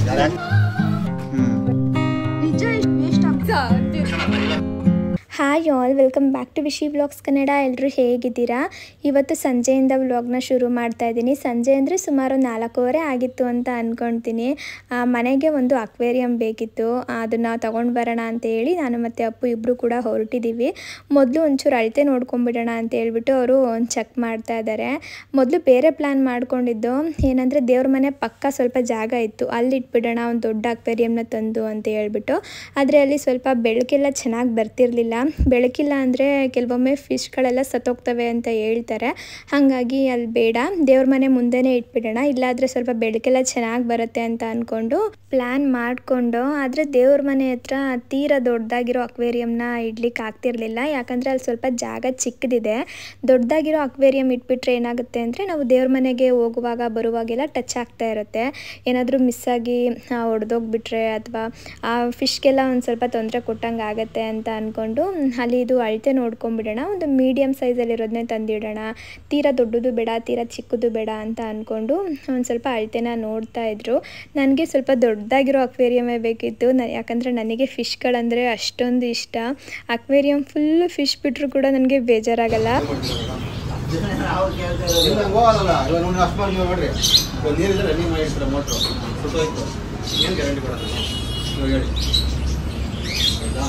ನಿಜ ಎಷ್ಟು ಆಗ್ತಾ hi all welcome back to Vishi vlogs Kannada ಎಲ್ಲರೂ ಹೇಗಿದ್ದೀರಾ ಇವತ್ತು ಸಂಜೆಯಿಂದ ವ್ಲಾಗ್ನ ಶುರು ಮಾಡ್ತಾ ಇದ್ದೀನಿ ಸಂಜೆ ಅಂದರೆ ಸುಮಾರು ನಾಲ್ಕೂವರೆ ಆಗಿತ್ತು ಅಂತ ಅಂದ್ಕೊಳ್ತೀನಿ ಆ, ಮನೆಗೆ ಒಂದು ಅಕ್ವೇರಿಯಂ ಬೇಕಿತ್ತು ಅದನ್ನು ತೊಗೊಂಡು ಬರೋಣ ಅಂತ ಹೇಳಿ ನಾನು ಮತ್ತು ಅಪ್ಪು ಇಬ್ಬರು ಕೂಡ ಹೊರಟಿದ್ದೀವಿ ಮೊದಲು ಒಂಚೂರು ಅಳತೆ ನೋಡ್ಕೊಂಬಿಡೋಣ ಅಂತ ಹೇಳ್ಬಿಟ್ಟು ಅವರು ಒಂದು ಚೆಕ್ ಮಾಡ್ತಾ ಇದ್ದಾರೆ ಮೊದಲು ಬೇರೆ ಪ್ಲ್ಯಾನ್ ಮಾಡ್ಕೊಂಡಿದ್ದು ಏನಂದರೆ ದೇವ್ರ ಮನೆ ಪಕ್ಕ ಸ್ವಲ್ಪ ಜಾಗ ಇತ್ತು ಅಲ್ಲಿ ಇಟ್ಬಿಡೋಣ ಒಂದು ದೊಡ್ಡ ಅಕ್ವೇರಿಯಂನ ತಂದು ಅಂತ ಹೇಳ್ಬಿಟ್ಟು ಆದರೆ ಅಲ್ಲಿ ಸ್ವಲ್ಪ ಬೆಳಕೆಲ್ಲ ಚೆನ್ನಾಗಿ ಬರ್ತಿರ್ಲಿಲ್ಲ ಬೆಳಕಿಲ್ಲ ಅಂದರೆ ಕೆಲವೊಮ್ಮೆ ಫಿಶ್ಗಳೆಲ್ಲ ಸತ್ತೋಗ್ತವೆ ಅಂತ ಹೇಳ್ತಾರೆ ಹಾಗಾಗಿ ಅಲ್ಲಿ ಬೇಡ ದೇವ್ರ ಮನೆ ಮುಂದೆನೇ ಇಟ್ಬಿಡೋಣ ಇಲ್ಲಾದರೆ ಸ್ವಲ್ಪ ಬೆಳಕೆಲ್ಲ ಚೆನ್ನಾಗಿ ಬರುತ್ತೆ ಅಂತ ಅಂದ್ಕೊಂಡು ಪ್ಲ್ಯಾನ್ ಮಾಡಿಕೊಂಡು ಆದರೆ ದೇವ್ರ ಮನೆ ಹತ್ರ ತೀರಾ ದೊಡ್ಡದಾಗಿರೋ ಅಕ್ವೇರಿಯಂನ ಇಡ್ಲಿಕ್ಕೆ ಆಗ್ತಿರ್ಲಿಲ್ಲ ಯಾಕಂದರೆ ಅಲ್ಲಿ ಸ್ವಲ್ಪ ಜಾಗ ಚಿಕ್ಕದಿದೆ ದೊಡ್ಡದಾಗಿರೋ ಅಕ್ವೇರಿಯಂ ಇಟ್ಬಿಟ್ರೆ ಏನಾಗುತ್ತೆ ಅಂದರೆ ನಾವು ದೇವ್ರ ಮನೆಗೆ ಹೋಗುವಾಗ ಬರುವಾಗೆಲ್ಲ ಟಚ್ ಆಗ್ತಾ ಇರುತ್ತೆ ಏನಾದರೂ ಮಿಸ್ಸಾಗಿ ಒಡೆದೋಗ್ಬಿಟ್ರೆ ಅಥವಾ ಆ ಫಿಶ್ಗೆಲ್ಲ ಒಂದು ಸ್ವಲ್ಪ ತೊಂದರೆ ಕೊಟ್ಟಂಗೆ ಆಗುತ್ತೆ ಅಂತ ಅಂದ್ಕೊಂಡು ಅಲ್ಲಿ ಇದು ಅಳತೆ ನೋಡ್ಕೊಂಬಿಡೋಣ ಒಂದು ಮೀಡಿಯಮ್ ಸೈಜಲ್ಲಿರೋದನ್ನೇ ತಂದಿಡೋಣ ತೀರಾ ದೊಡ್ಡದು ಬೇಡ ತೀರಾ ಚಿಕ್ಕದು ಬೇಡ ಅಂತ ಅಂದ್ಕೊಂಡು ಒಂದು ಸ್ವಲ್ಪ ಅಳತೆನ ನೋಡ್ತಾ ಇದ್ರು ನನಗೆ ಸ್ವಲ್ಪ ದೊಡ್ಡದಾಗಿರೋ ಅಕ್ವೇರಿಯಮೇ ಬೇಕಿತ್ತು ನ ಯಾಕಂದರೆ ನನಗೆ ಫಿಶ್ಗಳಂದರೆ ಅಷ್ಟೊಂದು ಇಷ್ಟ ಅಕ್ವೇರಿಯಂ ಫುಲ್ಲು ಫಿಶ್ ಬಿಟ್ಟರು ಕೂಡ ನನಗೆ ಬೇಜಾರಾಗಲ್ಲ ಇಲ್ಲ ಹೋಗಲ್ಲ ಇವಾಗ ನೋಡಿ ಅಷ್ಟು ಮಾಡಿ ನೀವು ನೋಡ್ರಿ ಇವಾಗ ನೀರಿದ್ರೆ ರನ್ನಿಂಗ್ ಮಾಡಿರ್ತಾರೆ ಮೋಟ್ರು ಸುಟ್ಟೋಯ್ತು ಏನು ಗ್ಯಾರಂಟಿ ಕೊಡೋದು ಇವಾಗ ಹೇಳಿ ಆಯ್ತಾ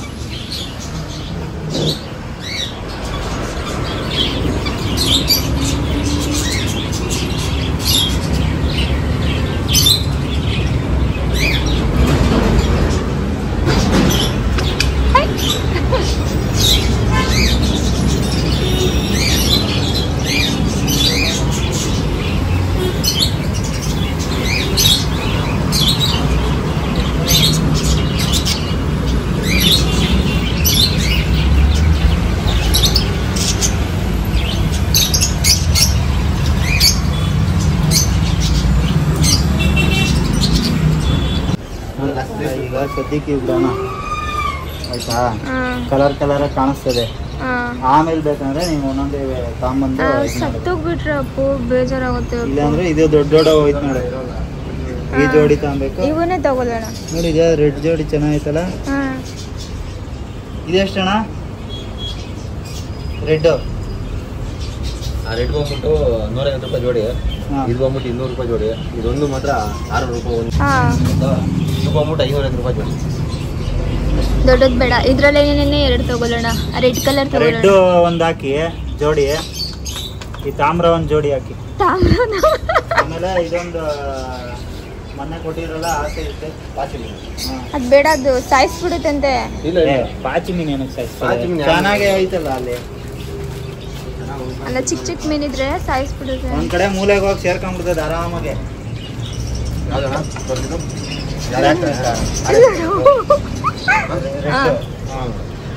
ಈಗ ಸದ್ಯಕ್ಕೆ ಬಿಡೋಣ ಆಯ್ತಾ ಕಲರ್ ಕಲರ್ ಕಾಣಿಸ್ತದೆ ಆಮೇಲೆ ಬೇಕಂದ್ರೆ ನೀವು ಒಂದೊಂದೇ ತಗೊಂಬಂದು ಇದ್ ಮಾಡಿ. ಸತ್ತೋಗ್ಬಿಟ್ರೆ ಅಪ್ಪು ಬೇಜಾರಾಗುತ್ತೆ ಇಲ್ಲಾಂದ್ರೆ ಇದು ದೊಡ್ಡ ದೊಡ್ಡ ಹೋಯ್ತು ನೋಡಿ ಈ ಜೋಡಿ ತಗೊಬೇಕು ಇವನ್ನೇ ತಗೊಳ್ಳೋಣ ನೋಡಿ ಇದು ರೆಡ್ ಜೋಡಿ ಚೆನ್ನಾಗೈತಲ್ಲ ಹಾಂ ಇದೆಷ್ಟಣ್ಣ ರೆಡ್ ಆ ರೆಡ್ ಬಂದ್ಬಿಟ್ಟು ನೂರೈವತ್ತು ರೂಪಾಯಿ ಜೋಡಿ ಹಾ. ಇದು ಬಂದ್ಬಿಟ್ಟು ಇನ್ನೂರು ರೂಪಾಯಿ ಜೋಡಿ ಇದೊಂದು ಮಾತ್ರ ಆರುನೂರು ರೂಪಾಯಿ ಒಂದು ಹಾಂ ಆಯ್ತಾ? ಇದು ಬಂದ್ಬಿಟ್ಟು ಐನೂರೈವತ್ತು ರೂಪಾಯಿ ಜೋಡಿ ದೊಡ್ಡದು ಬೇಡ ಇದ್ರಲ್ಲೇನೇನೆ ಎರಡು ತಗೊಳ್ಳೋಣ ರೆಡ್ ಕಲರ್ ರೆಡ್ ತಗೊಳ್ಳೋಣ ಒಂದು ಹಾಕಿ ಜೋಡಿ ಈ ತಾಮ್ರ ಒಂದು ಜೋಡಿ ಹಾಕಿ ಆಮೇಲೆ ಇದೊಂದು ಮೊನ್ನೆ ಕೊಟ್ಟಿರಲ್ಲ ಆಸೆ ಇರುತ್ತೆ ಪಾಚಿ ಮೀನು ಹಾ. ಅದು ಬೇಡ ಅದು ಸಾಯಿಸ್ಬಿಡುತ್ತಂತೆ ಇಲ್ಲ ಏ, ಇಲ್ಲ ಪಾಚಿ ಮೀನು ಏನಕ್ಕೆ ಸಾಯಿಸ್ತಾರೆ? ಪಾಚಿ ಮೀನು ಯಾರು- ಚೆನ್ನಾಗೇ ಐತಲ್ಲ ಅಲ್ಲಿ ಅಲ್ಲ ಚಿಕ್ಕ ಚಿಕ್ಕ ಮೀನಿದ್ರೆ ಸಾಯಿಸ್ಬಿಡುತ್ತೆ ಒಂದ್ ಕಡೆ ಮೂಲೆಗೆ ಹೋಗಿ ಸೇರ್ಕೊಂಡ್ಬಿಡ್ತದೆ ಆರಾಮಾಗೆ ಯಾವ್ದಣ್ಣ ಬರ್ತಿದ್ದು? ಹಾ. ಹಾಂ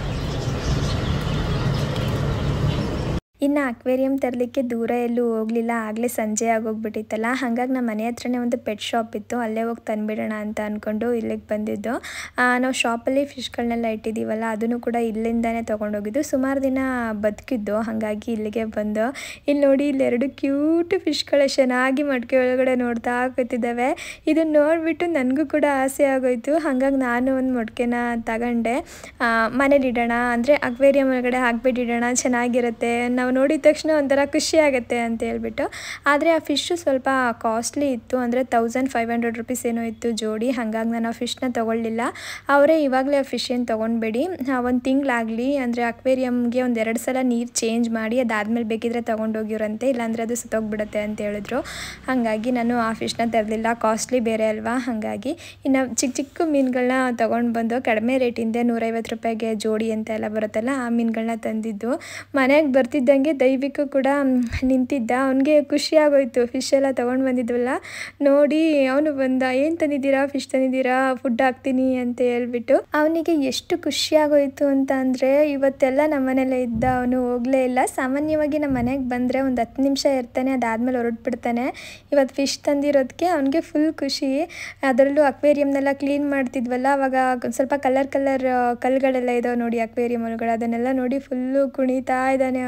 ಇನ್ನು ಅಕ್ವೇರಿಯಂ ತರಲಿಕ್ಕೆ ದೂರ ಎಲ್ಲೂ ಹೋಗಲಿಲ್ಲ ಆಗಲೇ ಸಂಜೆ ಆಗೋಗ್ಬಿಟ್ಟಿತ್ತಲ್ಲ ಹಾಗಾಗಿ ನಮ್ಮ ಮನೆ ಹತ್ರನೇ ಒಂದು ಪೆಟ್ ಶಾಪ್ ಇತ್ತು ಅಲ್ಲೇ ಹೋಗಿ ತಂದುಬಿಡೋಣ ಅಂತ ಅಂದ್ಕೊಂಡು ಇಲ್ಲಿಗೆ ಬಂದಿದ್ದು ಆ, ನಾವು ಶಾಪಲ್ಲಿ ಫಿಶ್ಗಳನ್ನೆಲ್ಲ ಇಟ್ಟಿದ್ದೀವಲ್ಲ ಅದನ್ನು ಕೂಡ ಇಲ್ಲಿಂದಾನೇ ತೊಗೊಂಡೋಗಿದ್ದು ಸುಮಾರು ದಿನ ಬದುಕಿದ್ದು ಹಾಗಾಗಿ ಇಲ್ಲಿಗೆ ಬಂದು ಇಲ್ಲಿ ನೋಡಿ ಇಲ್ಲಿ ಎರಡು ಕ್ಯೂಟ್ ಫಿಶ್ಗಳು ಚೆನ್ನಾಗಿ ಮಡಿಕೆ ಒಳಗಡೆ ನೋಡ್ತಾ ಕೂತಿದ್ದಾವೆ ಇದನ್ನು ನೋಡಿಬಿಟ್ಟು ನನಗೂ ಕೂಡ ಆಸೆ ಆಗೋಯ್ತು ಹಾಗಾಗಿ ನಾನು ಒಂದು ಮೊಟ್ಕೆನ ತಗೊಂಡೆ ಮನೇಲಿ ಇಡೋಣ ಅಂದರೆ ಅಕ್ವೇರಿಯಂ ಒಳಗಡೆ ಹಾಕ್ಬಿಟ್ಟಿಡೋಣ ಚೆನ್ನಾಗಿರುತ್ತೆ ನಾವು ನೋಡಿದ ತಕ್ಷಣ ಒಂಥರ ಖುಷಿ ಆಗುತ್ತೆ ಅಂತ ಹೇಳ್ಬಿಟ್ಟು ಆದರೆ ಆ ಫಿಶ್ಶು ಸ್ವಲ್ಪ ಕಾಸ್ಟ್ಲಿ ಇತ್ತು ಅಂದರೆ ತೌಸಂಡ್ ಫೈವ್ ಹಂಡ್ರೆಡ್ ರುಪೀಸ್ ಏನೋ ಇತ್ತು ಜೋಡಿ ಹಾಗಾಗಿ ನಾನು ಆ ಫಿಶ್ನ ತೊಗೊಳ್ಳಿಲ್ಲ ಅವರೇ ಇವಾಗಲೇ ಆ ಫಿಶ್ ಏನು ತೊಗೊಂಡ್ಬೇಡಿ ಒಂದು ತಿಂಗಳಾಗಲಿ ಅಂದರೆ ಅಕ್ವೇರಿಯಮ್ಗೆ ಒಂದು ಎರಡು ಸಲ ನೀರು ಚೇಂಜ್ ಮಾಡಿ ಅದಾದಮೇಲೆ ಬೇಕಿದ್ರೆ ತೊಗೊಂಡೋಗಿರಂತೆ ಇಲ್ಲಾಂದರೆ ಅದು ಸುತ್ತೋಗ್ಬಿಡುತ್ತೆ ಅಂತ ಹೇಳಿದ್ರು ಹಾಗಾಗಿ ನಾನು ಆ ಫಿಶ್ನ ತರಲಿಲ್ಲ ಕಾಸ್ಟ್ಲಿ ಬೇರೆ ಅಲ್ವಾ ಹಾಗಾಗಿ ಇನ್ನು ಚಿಕ್ಕ ಚಿಕ್ಕ ಮೀನುಗಳನ್ನ ತೊಗೊಂಡು ಬಂದು ಕಡಿಮೆ ರೇಟಿಂದ ನೂರೈವತ್ತು ರೂಪಾಯಿಗೆ ಜೋಡಿ ಅಂತ ಎಲ್ಲ ಬರುತ್ತಲ್ಲ ಆ ಮೀನುಗಳನ್ನ ತಂದಿದ್ದು ಮನೆಗೆ ಬರ್ತಿದ್ದಂಗೆ ದೈವಿಕು ಕೂಡ ಮ್, ನಿಂತಿದ್ದ ಅವನಿಗೆ ಖುಷಿ ಆಗೋಯ್ತು ಫಿಶ್ ಎಲ್ಲ ತೊಗೊಂಡು ಬಂದಿದ್ವಲ್ಲ ನೋಡಿ ಅವನು ಬಂದ ಏನು ತಂದಿದ್ದೀರಾ ಫಿಶ್ ತಂದಿದ್ದೀರಾ ಫುಡ್ ಹಾಕ್ತೀನಿ ಅಂತ ಹೇಳ್ಬಿಟ್ಟು ಅವನಿಗೆ ಎಷ್ಟು ಖುಷಿ ಆಗೋಯ್ತು ಅಂತ ಅಂದರೆ ಇವತ್ತೆಲ್ಲ ನಮ್ಮ ಮನೇಲೇ ಇದ್ದ ಅವನು ಹೋಗಲೇ ಇಲ್ಲ ಸಾಮಾನ್ಯವಾಗಿ ನಮ್ಮ ಮನೆಗೆ ಬಂದರೆ ಒಂದು ಹತ್ತು ನಿಮಿಷ ಇರ್ತಾನೆ ಅದಾದಮೇಲೆ ಹೊರಟ್ಬಿಡ್ತಾನೆ ಇವತ್ತು ಫಿಶ್ ತಂದಿರೋದಕ್ಕೆ ಅವನಿಗೆ ಫುಲ್ ಖುಷಿ ಅದರಲ್ಲೂ ಅಕ್ವೇರಿಯಮ್ನೆಲ್ಲ ಕ್ಲೀನ್ ಮಾಡ್ತಿದ್ವಲ್ಲ ಅವಾಗ ಒಂದ್ ಸ್ವಲ್ಪ ಕಲರ್ ಕಲರ್ ಕಲ್ಗಳೆಲ್ಲ ಇದಾವೆ ನೋಡಿ ಅಕ್ವೇರಿಯಂ ಒಳಗಡೆ ಅದನ್ನೆಲ್ಲ ನೋಡಿ ಫುಲ್ಲು ಕುಣಿತಾ ಇದ್ದಾನೆ ಅವನು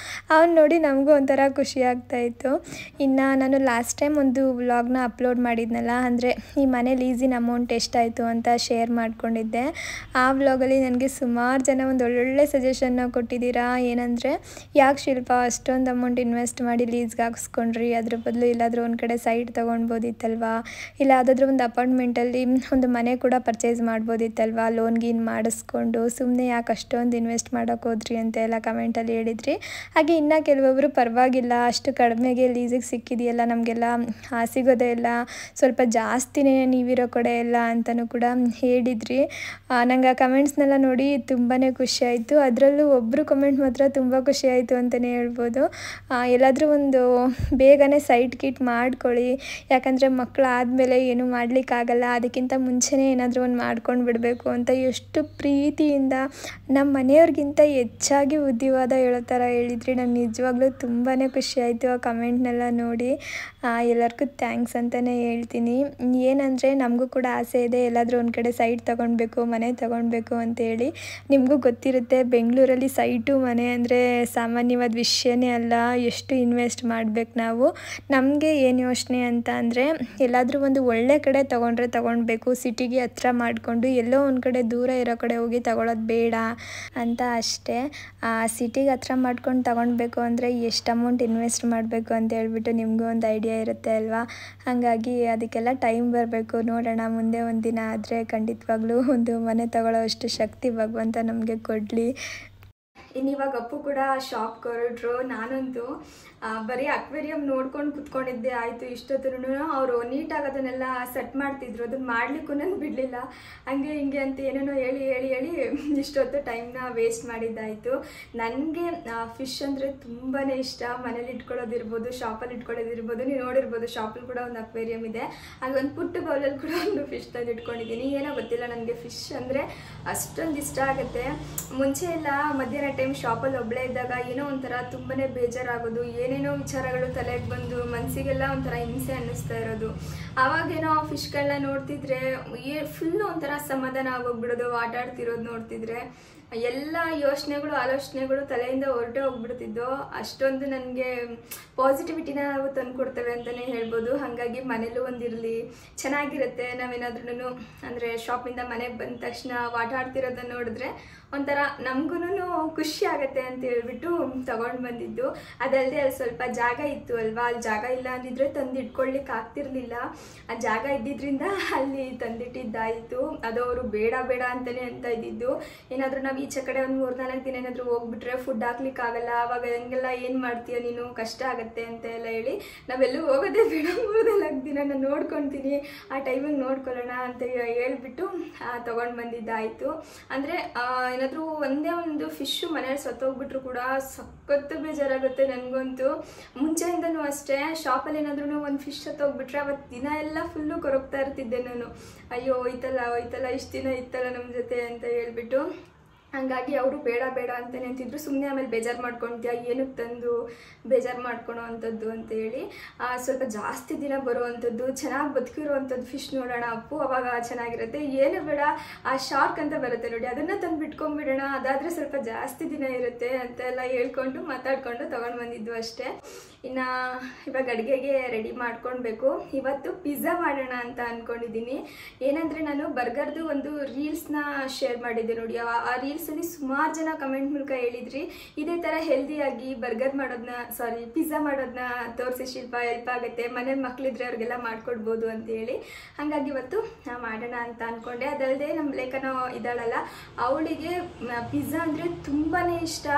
ಅವ್ನು ನೋಡಿ ನಮಗೂ ಒಂಥರ ಖುಷಿ ಆಗ್ತಾಯಿತ್ತು ಇನ್ನು ನಾನು ಲಾಸ್ಟ್ ಟೈಮ್ ಒಂದು ವ್ಲಾಗ್ನ ಅಪ್ಲೋಡ್ ಮಾಡಿದ್ನಲ್ಲ ಅಂದರೆ ಈ ಮನೆ ಲೀಸಿನ ಅಮೌಂಟ್ ಎಷ್ಟಾಯಿತು ಅಂತ ಶೇರ್ ಮಾಡ್ಕೊಂಡಿದ್ದೆ ಆ ವ್ಲಾಗಲ್ಲಿ ನನಗೆ ಸುಮಾರು ಜನ ಒಂದು ಒಳ್ಳೊಳ್ಳೆ ಸಜೆಷನ್ನ ಕೊಟ್ಟಿದ್ದೀರಾ ಏನಂದರೆ ಯಾಕೆ ಶಿಲ್ಪ ಅಷ್ಟೊಂದು ಅಮೌಂಟ್ ಇನ್ವೆಸ್ಟ್ ಮಾಡಿ ಲೀಸ್ಗೆ ಹಾಕ್ಸ್ಕೊಂಡ್ರಿ ಅದ್ರ ಬದಲು ಇಲ್ಲಾದರೂ ಒಂದು ಕಡೆ ಸೈಟ್ ತೊಗೊಳ್ಬೋದಿತ್ತಲ್ವಾ ಇಲ್ಲ ಯಾವುದಾದ್ರೂ ಒಂದು ಅಪಾರ್ಟ್ಮೆಂಟಲ್ಲಿ ಒಂದು ಮನೆ ಕೂಡ ಪರ್ಚೇಸ್ ಮಾಡ್ಬೋದಿತ್ತಲ್ವಾ ಲೋನ್ ಗೀನ್ ಮಾಡಿಸ್ಕೊಂಡು ಸುಮ್ಮನೆ ಯಾಕೆ ಅಷ್ಟೊಂದು ಇನ್ವೆಸ್ಟ್ ಮಾಡೋಕೆ ಹೋದ್ರಿ ಅಂತ ಎಲ್ಲ ಕಮೆಂಟಲ್ಲಿ ಹೇಳಿದ್ರಿ ಹಾಗೆ ಇನ್ನು ಕೆಲವೊಬ್ಬರು ಪರವಾಗಿಲ್ಲ ಅಷ್ಟು ಕಡಿಮೆಗೆ ಲೀಸಿಗೆ ಸಿಕ್ಕಿದೆಯಲ್ಲ ನಮಗೆಲ್ಲ ಆ, ಸಿಗೋದೇ ಇಲ್ಲ ಸ್ವಲ್ಪ ಜಾಸ್ತಿನೇ ನೀವಿರೋ ಕಡೆ ಎಲ್ಲ ಅಂತಲೂ ಕೂಡ ಹೇಳಿದ್ರಿ ನಂಗೆ ಆ ಕಮೆಂಟ್ಸ್ನೆಲ್ಲ ನೋಡಿ ತುಂಬಾ ಖುಷಿ ಆಯಿತು ಅದರಲ್ಲೂ ಒಬ್ಬರು ಕಮೆಂಟ್ ಮಾತ್ರ ತುಂಬ ಖುಷಿ ಆಯಿತು ಅಂತಲೇ ಹೇಳ್ಬೋದು ಆ, ಎಲ್ಲಾದರೂ ಒಂದು ಬೇಗನೆ ಸೈಟ್ ಕಿಟ್ ಮಾಡ್ಕೊಳ್ಳಿ ಯಾಕಂದರೆ ಮಕ್ಕಳು ಆದಮೇಲೆ ಏನೂ ಮಾಡಲಿಕ್ಕಾಗಲ್ಲ ಅದಕ್ಕಿಂತ ಮುಂಚೆನೇ ಏನಾದರೂ ಒಂದು ಮಾಡ್ಕೊಂಡು ಬಿಡಬೇಕು ಅಂತ ಎಷ್ಟು ಪ್ರೀತಿಯಿಂದ ನಮ್ಮ ಮನೆಯವ್ರಿಗಿಂತ ಹೆಚ್ಚಾಗಿ ಬುದ್ಧಿವಾದ ಹೇಳೋ ಥರ ಹೇಳಿದ್ರಿ ನಂಗೆ ನಿಜವಾಗ್ಲೂ ತುಂಬಾ ಖುಷಿ ಆಯಿತು ಆ ಕಮೆಂಟ್ನೆಲ್ಲ ನೋಡಿ ಆ, ಎಲ್ಲರಿಗೂ ಥ್ಯಾಂಕ್ಸ್ ಅಂತಲೇ ಹೇಳ್ತೀನಿ ಏನಂದರೆ ನಮಗೂ ಕೂಡ ಆಸೆ ಇದೆ ಎಲ್ಲಾದರೂ ಒಂದು ಕಡೆ ಸೈಟ್ ತೊಗೊಳ್ಬೇಕು ಮನೆ ತೊಗೊಳ್ಬೇಕು ಅಂತೇಳಿ ನಿಮಗೂ ಗೊತ್ತಿರುತ್ತೆ ಬೆಂಗಳೂರಲ್ಲಿ ಸೈಟು ಮನೆ ಅಂದರೆ ಸಾಮಾನ್ಯವಾದ ವಿಷಯನೇ ಅಲ್ಲ ಎಷ್ಟು ಇನ್ವೆಸ್ಟ್ ಮಾಡಬೇಕು ನಾವು ನಮಗೆ ಏನು ಯೋಚನೆ ಅಂತ ಅಂದರೆ ಎಲ್ಲಾದರೂ ಒಂದು ಒಳ್ಳೆ ಕಡೆ ತೊಗೊಂಡ್ರೆ ತೊಗೊಳ್ಬೇಕು ಸಿಟಿಗೆ ಹತ್ರ ಮಾಡಿಕೊಂಡು ಎಲ್ಲೋ ಒಂದು ಕಡೆ ದೂರ ಇರೋ ಕಡೆ ಹೋಗಿ ತಗೊಳ್ಳೋದು ಬೇಡ ಅಂತ ಅಷ್ಟೇ ಆ ಸಿಟಿಗೆ ಹತ್ರ ಮಾಡ್ಕೊಂಡು ತಗೊಳ್ಬೇಕು ಅಂದರೆ ಎಷ್ಟು ಅಮೌಂಟ್ ಇನ್ವೆಸ್ಟ್ ಮಾಡಬೇಕು ಅಂತ ಹೇಳ್ಬಿಟ್ಟು ನಿಮಗೂ ಒಂದು ಐಡಿಯಾ ಇರುತ್ತೆ ಅಲ್ವಾ ಹಾಗಾಗಿ ಅದಕ್ಕೆಲ್ಲ ಟೈಮ್ ಬರಬೇಕು ನೋಡೋಣ ಮುಂದೆ ಒಂದು ದಿನ ಆದರೆ ಖಂಡಿತವಾಗ್ಲೂ ಒಂದು ಮನೆ ತಗೊಳ್ಳೋ ಅಷ್ಟು ಶಕ್ತಿ ಭಗವಂತ ನಮಗೆ ಕೊಡಲಿ ಇನ್ನು ಇವಾಗ ಅಪ್ಪು ಕೂಡ ಶಾಪ್ಗೆ ಹೊರಟ್ರು ನಾನಂತೂ ಆ, ಬರೀ ಅಕ್ವೇರಿಯಂ ನೋಡ್ಕೊಂಡು ಕುತ್ಕೊಂಡಿದ್ದೆ ಆಯಿತು ಇಷ್ಟೊತ್ತೂ ಅವರು ನೀಟಾಗಿ ಅದನ್ನೆಲ್ಲ ಸೆಟ್ ಮಾಡ್ತಿದ್ರು ಅದನ್ನ ಮಾಡ್ಲಿಕ್ಕೂ ನಾನು ಬಿಡಲಿಲ್ಲ ಹಂಗೆ ಹಿಂಗೆ ಅಂತ ಏನೇನೋ ಹೇಳಿ ಹೇಳಿ ಹೇಳಿ ಇಷ್ಟೊತ್ತು ಟೈಮ್ನ ವೇಸ್ಟ್ ಮಾಡಿದ್ದಾಯಿತು ನನಗೆ ಫಿಶ್ ಅಂದರೆ ತುಂಬಾ ಇಷ್ಟ ಮನೇಲಿ ಇಟ್ಕೊಳ್ಳೋದಿರ್ಬೋದು ಶಾಪಲ್ಲಿ ಇಟ್ಕೊಳ್ಳೋದಿರ್ಬೋದು ನೀವು ನೋಡಿರ್ಬೋದು ಶಾಪಲ್ಲಿ ಕೂಡ ಒಂದು ಅಕ್ವೇರಿಯಂ ಇದೆ ಹಾಗೆ ಒಂದು ಪುಟ್ಟ ಬೌಲಲ್ಲಿ ಕೂಡ ಒಂದು ಫಿಶ್ ತಂದು ಇಟ್ಕೊಂಡಿದ್ದೀನಿ ಏನೋ ಗೊತ್ತಿಲ್ಲ ನನಗೆ ಫಿಶ್ ಅಂದರೆ ಅಷ್ಟೊಂದು ಇಷ್ಟ ಆಗುತ್ತೆ ಮುಂಚೆ ಎಲ್ಲ ಮಧ್ಯಾಹ್ನ ಟೈಮ್ ಶಾಪಲ್ಲಿ ಒಬ್ಬಳೇ ಇದ್ದಾಗ ಏನೋ ಒಂಥರ ತುಂಬಾ ಬೇಜಾರಾಗೋದು ಏನೇನೋ ವಿಚಾರಗಳು ತಲೆಗೆ ಬಂದು ಮನಸ್ಸಿಗೆಲ್ಲ ಒಂಥರ ಹಿಂಸೆ ಅನ್ನಿಸ್ತಾ ಇರೋದು ಆವಾಗೇನೋ ಫಿಶ್ಗಳನ್ನ ನೋಡ್ತಿದ್ರೆ ಏ ಫುಲ್ಲು ಒಂಥರ ಸಮಾಧಾನ ಆಗೋಗ್ಬಿಡೋದು ಆಟ ಆಡ್ತಿರೋದು ನೋಡ್ತಿದ್ರೆ ಎಲ್ಲ ಯೋಚನೆಗಳು ಆಲೋಚನೆಗಳು ತಲೆಯಿಂದ ಹೊರಟೆ ಹೋಗ್ಬಿಡ್ತಿದ್ದೋ ಅಷ್ಟೊಂದು ನನಗೆ ಪಾಸಿಟಿವಿಟಿನ ನಾವು ತಂದುಕೊಡ್ತೇವೆ ಅಂತಲೇ ಹೇಳ್ಬೋದು ಹಾಗಾಗಿ ಮನೇಲೂ ಒಂದಿರಲಿ ಚೆನ್ನಾಗಿರುತ್ತೆ ನಾವೇನಾದ್ರೂ ಅಂದರೆ ಶಾಪಿಂದ ಮನೆಗೆ ಬಂದ ತಕ್ಷಣ ಆಟ ಆಡ್ತಿರೋದನ್ನ ನೋಡಿದ್ರೆ ಒಂಥರ ನಮಗೂ ಖುಷಿ ಆಗತ್ತೆ ಅಂತ ಹೇಳ್ಬಿಟ್ಟು ತಗೊಂಡು ಬಂದಿದ್ದು ಅದಲ್ಲದೆ ಅಲ್ಲಿ ಸ್ವಲ್ಪ ಜಾಗ ಇತ್ತು ಅಲ್ವಾ ಅಲ್ಲಿ ಜಾಗ ಇಲ್ಲ ಅಂದಿದ್ರೆ ತಂದು ಇಟ್ಕೊಳ್ಲಿಕ್ಕೆ ಆಗ್ತಿರ್ಲಿಲ್ಲ ಆ ಜಾಗ ಇದ್ದಿದ್ರಿಂದ ಅಲ್ಲಿ ತಂದಿಟ್ಟಿದ್ದಾಯಿತು ಅದು ಅವರು ಬೇಡ ಬೇಡ ಅಂತಲೇ ಅಂತ ಇದ್ದಿದ್ದು ಏನಾದರೂ ನಾವು ಈಚೆ ಕಡೆ ಒಂದು ಮೂರು ನಾಲ್ಕು ದಿನ ಏನಾದರೂ ಹೋಗ್ಬಿಟ್ರೆ ಫುಡ್ ಹಾಕ್ಲಿಕ್ಕೆ ಆಗಲ್ಲ ಅವಾಗ ಹಂಗೆಲ್ಲ ಏನು ಮಾಡ್ತೀಯ ನೀನು ಕಷ್ಟ ಆಗತ್ತೆ ಅಂತ ಎಲ್ಲ ಹೇಳಿ ನಾವೆಲ್ಲೂ ಹೋಗೋದೇ ಬೇಡ ಮೂರು ನಾಲ್ಕು ದಿನ ನಾನು ನೋಡ್ಕೊತೀನಿ ಆ ಟೈಮಿಗೆ ನೋಡ್ಕೊಳ್ಳೋಣ ಅಂತ ಹೇಳ್ಬಿಟ್ಟು ತೊಗೊಂಡು ಬಂದಿದ್ದಾಯಿತು ಅಂದರೆ ಏನಾದರೂ ಒಂದೇ ಒಂದು ಫಿಶ್ಶು ಮನೇಲಿ ಸತ್ತೋಗ್ಬಿಟ್ರು ಕೂಡ ಸಖತ್ತು ಬೇಜಾರಾಗುತ್ತೆ ನನಗಂತೂ ಮುಂಚೆಯಿಂದನೂ ಅಷ್ಟೇ ಶಾಪಲ್ಲಿ ಏನಾದ್ರೂ ಒಂದು ಫಿಶ್ ಸತ್ತೋಗ್ಬಿಟ್ರೆ ಅವತ್ತು ದಿನ ಎಲ್ಲ ಫುಲ್ಲು ಕೊರಗ್ತಾ ಇರ್ತಿದ್ದೆ ನಾನು ಅಯ್ಯೋ ಹೋಯ್ತಲ್ಲ ಹೋಯ್ತಲ್ಲ ಇಷ್ಟು ದಿನ ಇತ್ತಲ್ಲ ನಮ್ಮ ಜೊತೆ ಅಂತ ಹೇಳ್ಬಿಟ್ಟು ಹಂಗಾಗಿ ಅವರು ಬೇಡ ಬೇಡ ಅಂತಲೇ ಅಂತಿದ್ರು ಸುಮ್ಮನೆ ಆಮೇಲೆ ಬೇಜಾರು ಮಾಡ್ಕೊಳ್ತೀಯ ಏನಕ್ಕೆ ತಂದು ಬೇಜಾರು ಮಾಡ್ಕೊಳೋ ಅಂಥದ್ದು ಅಂತ ಹೇಳಿ ಆ, ಸ್ವಲ್ಪ ಜಾಸ್ತಿ ದಿನ ಬರುವಂಥದ್ದು ಚೆನ್ನಾಗಿ ಬದುಕಿರುವಂಥದ್ದು ಫಿಶ್ ನೋಡೋಣ ಅಪ್ಪು ಅವಾಗ ಚೆನ್ನಾಗಿರುತ್ತೆ ಏನು ಬೇಡ ಆ ಶಾರ್ಕ್ ಅಂತ ಬರುತ್ತೆ ನೋಡಿ ಅದನ್ನು ತಂದು ಬಿಟ್ಕೊಂಡ್ಬಿಡೋಣ ಅದಾದರೆ ಸ್ವಲ್ಪ ಜಾಸ್ತಿ ದಿನ ಇರುತ್ತೆ ಅಂತೆಲ್ಲ ಹೇಳ್ಕೊಂಡು ಮಾತಾಡ್ಕೊಂಡು ತೊಗೊಂಡು ಬಂದಿದ್ದು ಅಷ್ಟೇ ಇನ್ನು ಇವಾಗ ಅಡುಗೆಗೆ ರೆಡಿ ಮಾಡ್ಕೊಳ್ಬೇಕು ಇವತ್ತು ಪಿಜ್ಜಾ ಮಾಡೋಣ ಅಂತ ಅಂದ್ಕೊಂಡಿದ್ದೀನಿ ಏನಂದರೆ ನಾನು ಬರ್ಗರ್ದು ಒಂದು ರೀಲ್ಸ್ನ ಶೇರ್ ಮಾಡಿದ್ದೆ ನೋಡಿ ಆ- ಆ ರೀಲ್ಸಲ್ಲಿ ಸುಮಾರು ಜನ ಕಮೆಂಟ್ ಮೂಲಕ ಹೇಳಿದ್ರಿ ಇದೇ ಥರ ಹೆಲ್ದಿಯಾಗಿ ಬರ್ಗರ್ ಮಾಡೋದನ್ನ ಸಾರಿ ಪಿಜ್ಜಾ ಮಾಡೋದನ್ನ ತೋರಿಸಿ ಶಿಲ್ಪ ಹೆಲ್ಪ್ ಆಗುತ್ತೆ ಮನೇಲಿ ಮಕ್ಕಳಿದ್ರೆ ಅವ್ರಿಗೆಲ್ಲ ಮಾಡ್ಕೊಡ್ಬೋದು ಅಂತ ಹೇಳಿ ಹಾಗಾಗಿ ಇವತ್ತು ನಾ ಮಾಡೋಣ ಅಂತ ಅಂದ್ಕೊಂಡೆ ಅದಲ್ಲದೆ ನಮ್ಮ ಲೇಖನ ಇದ್ದಾಳಲ್ಲ ಅವಳಿಗೆ ಪಿಜ್ಜಾ ಅಂದರೆ ತುಂಬಾ ಇಷ್ಟ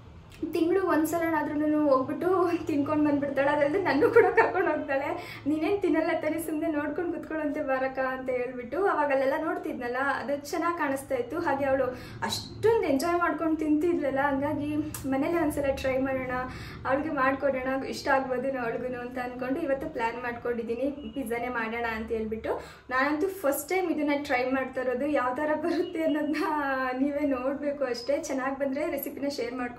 ತಿಂಗಳು ಒಂದ್ಸಲನಾದ್ರೂ ಹೋಗ್ಬಿಟ್ಟು ತಿನ್ಕೊಂಡು ಬಂದ್ಬಿಡ್ತಾಳೆ ಅದಲ್ಲದೆ ನನ್ನ ಕೂಡ ಕರ್ಕೊಂಡು ಹೋಗ್ತಾಳೆ ನೀನೇನು ತಿನ್ನಲ್ಲ ತಾನೇ ಸುಮ್ಮನೆ ನೋಡ್ಕೊಂಡು ಕುತ್ಕೊಳ್ಳುವಂತೆ ಬಾರಕ ಅಂತ ಹೇಳ್ಬಿಟ್ಟು ಅವಾಗ ಅಲ್ಲೆಲ್ಲ ನೋಡ್ತಿದ್ನಲ್ಲ ಅದು ಚೆನ್ನಾಗಿ ಕಾಣಿಸ್ತಾ ಇತ್ತು ಹಾಗೆ ಅವಳು ಅಷ್ಟೊಂದು ಎಂಜಾಯ್ ಮಾಡ್ಕೊಂಡು ತಿಂತಿದ್ಲಲ್ಲ ಹಂಗಾಗಿ ಮನೇಲೆ ಒಂದ್ಸಲ ಟ್ರೈ ಮಾಡೋಣ ಅವಳಿಗೆ ಮಾಡ್ಕೊಡೋಣ ಇಷ್ಟ ಆಗ್ಬೋದು ಅವಳಿಗೂ ಅಂತ ಅಂದ್ಕೊಂಡು ಇವತ್ತು ಪ್ಲ್ಯಾನ್ ಮಾಡ್ಕೊಂಡಿದ್ದೀನಿ ಪಿಜ್ಜಾನೇ ಮಾಡೋಣ ಅಂತ ಹೇಳ್ಬಿಟ್ಟು ನಾನಂತೂ ಫಸ್ಟ್ ಟೈಮ್ ಇದನ್ನ ಟ್ರೈ ಮಾಡ್ತಾ ಇರೋದು ಯಾವ ಥರ ಬರುತ್ತೆ ಅನ್ನೋದನ್ನ ನೀವೇ ನೋಡಬೇಕು ಅಷ್ಟೇ ಚೆನ್ನಾಗಿ ಬಂದರೆ ರೆಸಿಪಿನ ಶೇರ್ ಮಾಡ್ಕೊಳ್ತೀನಿ ಚೆನ್ನಾಗಿ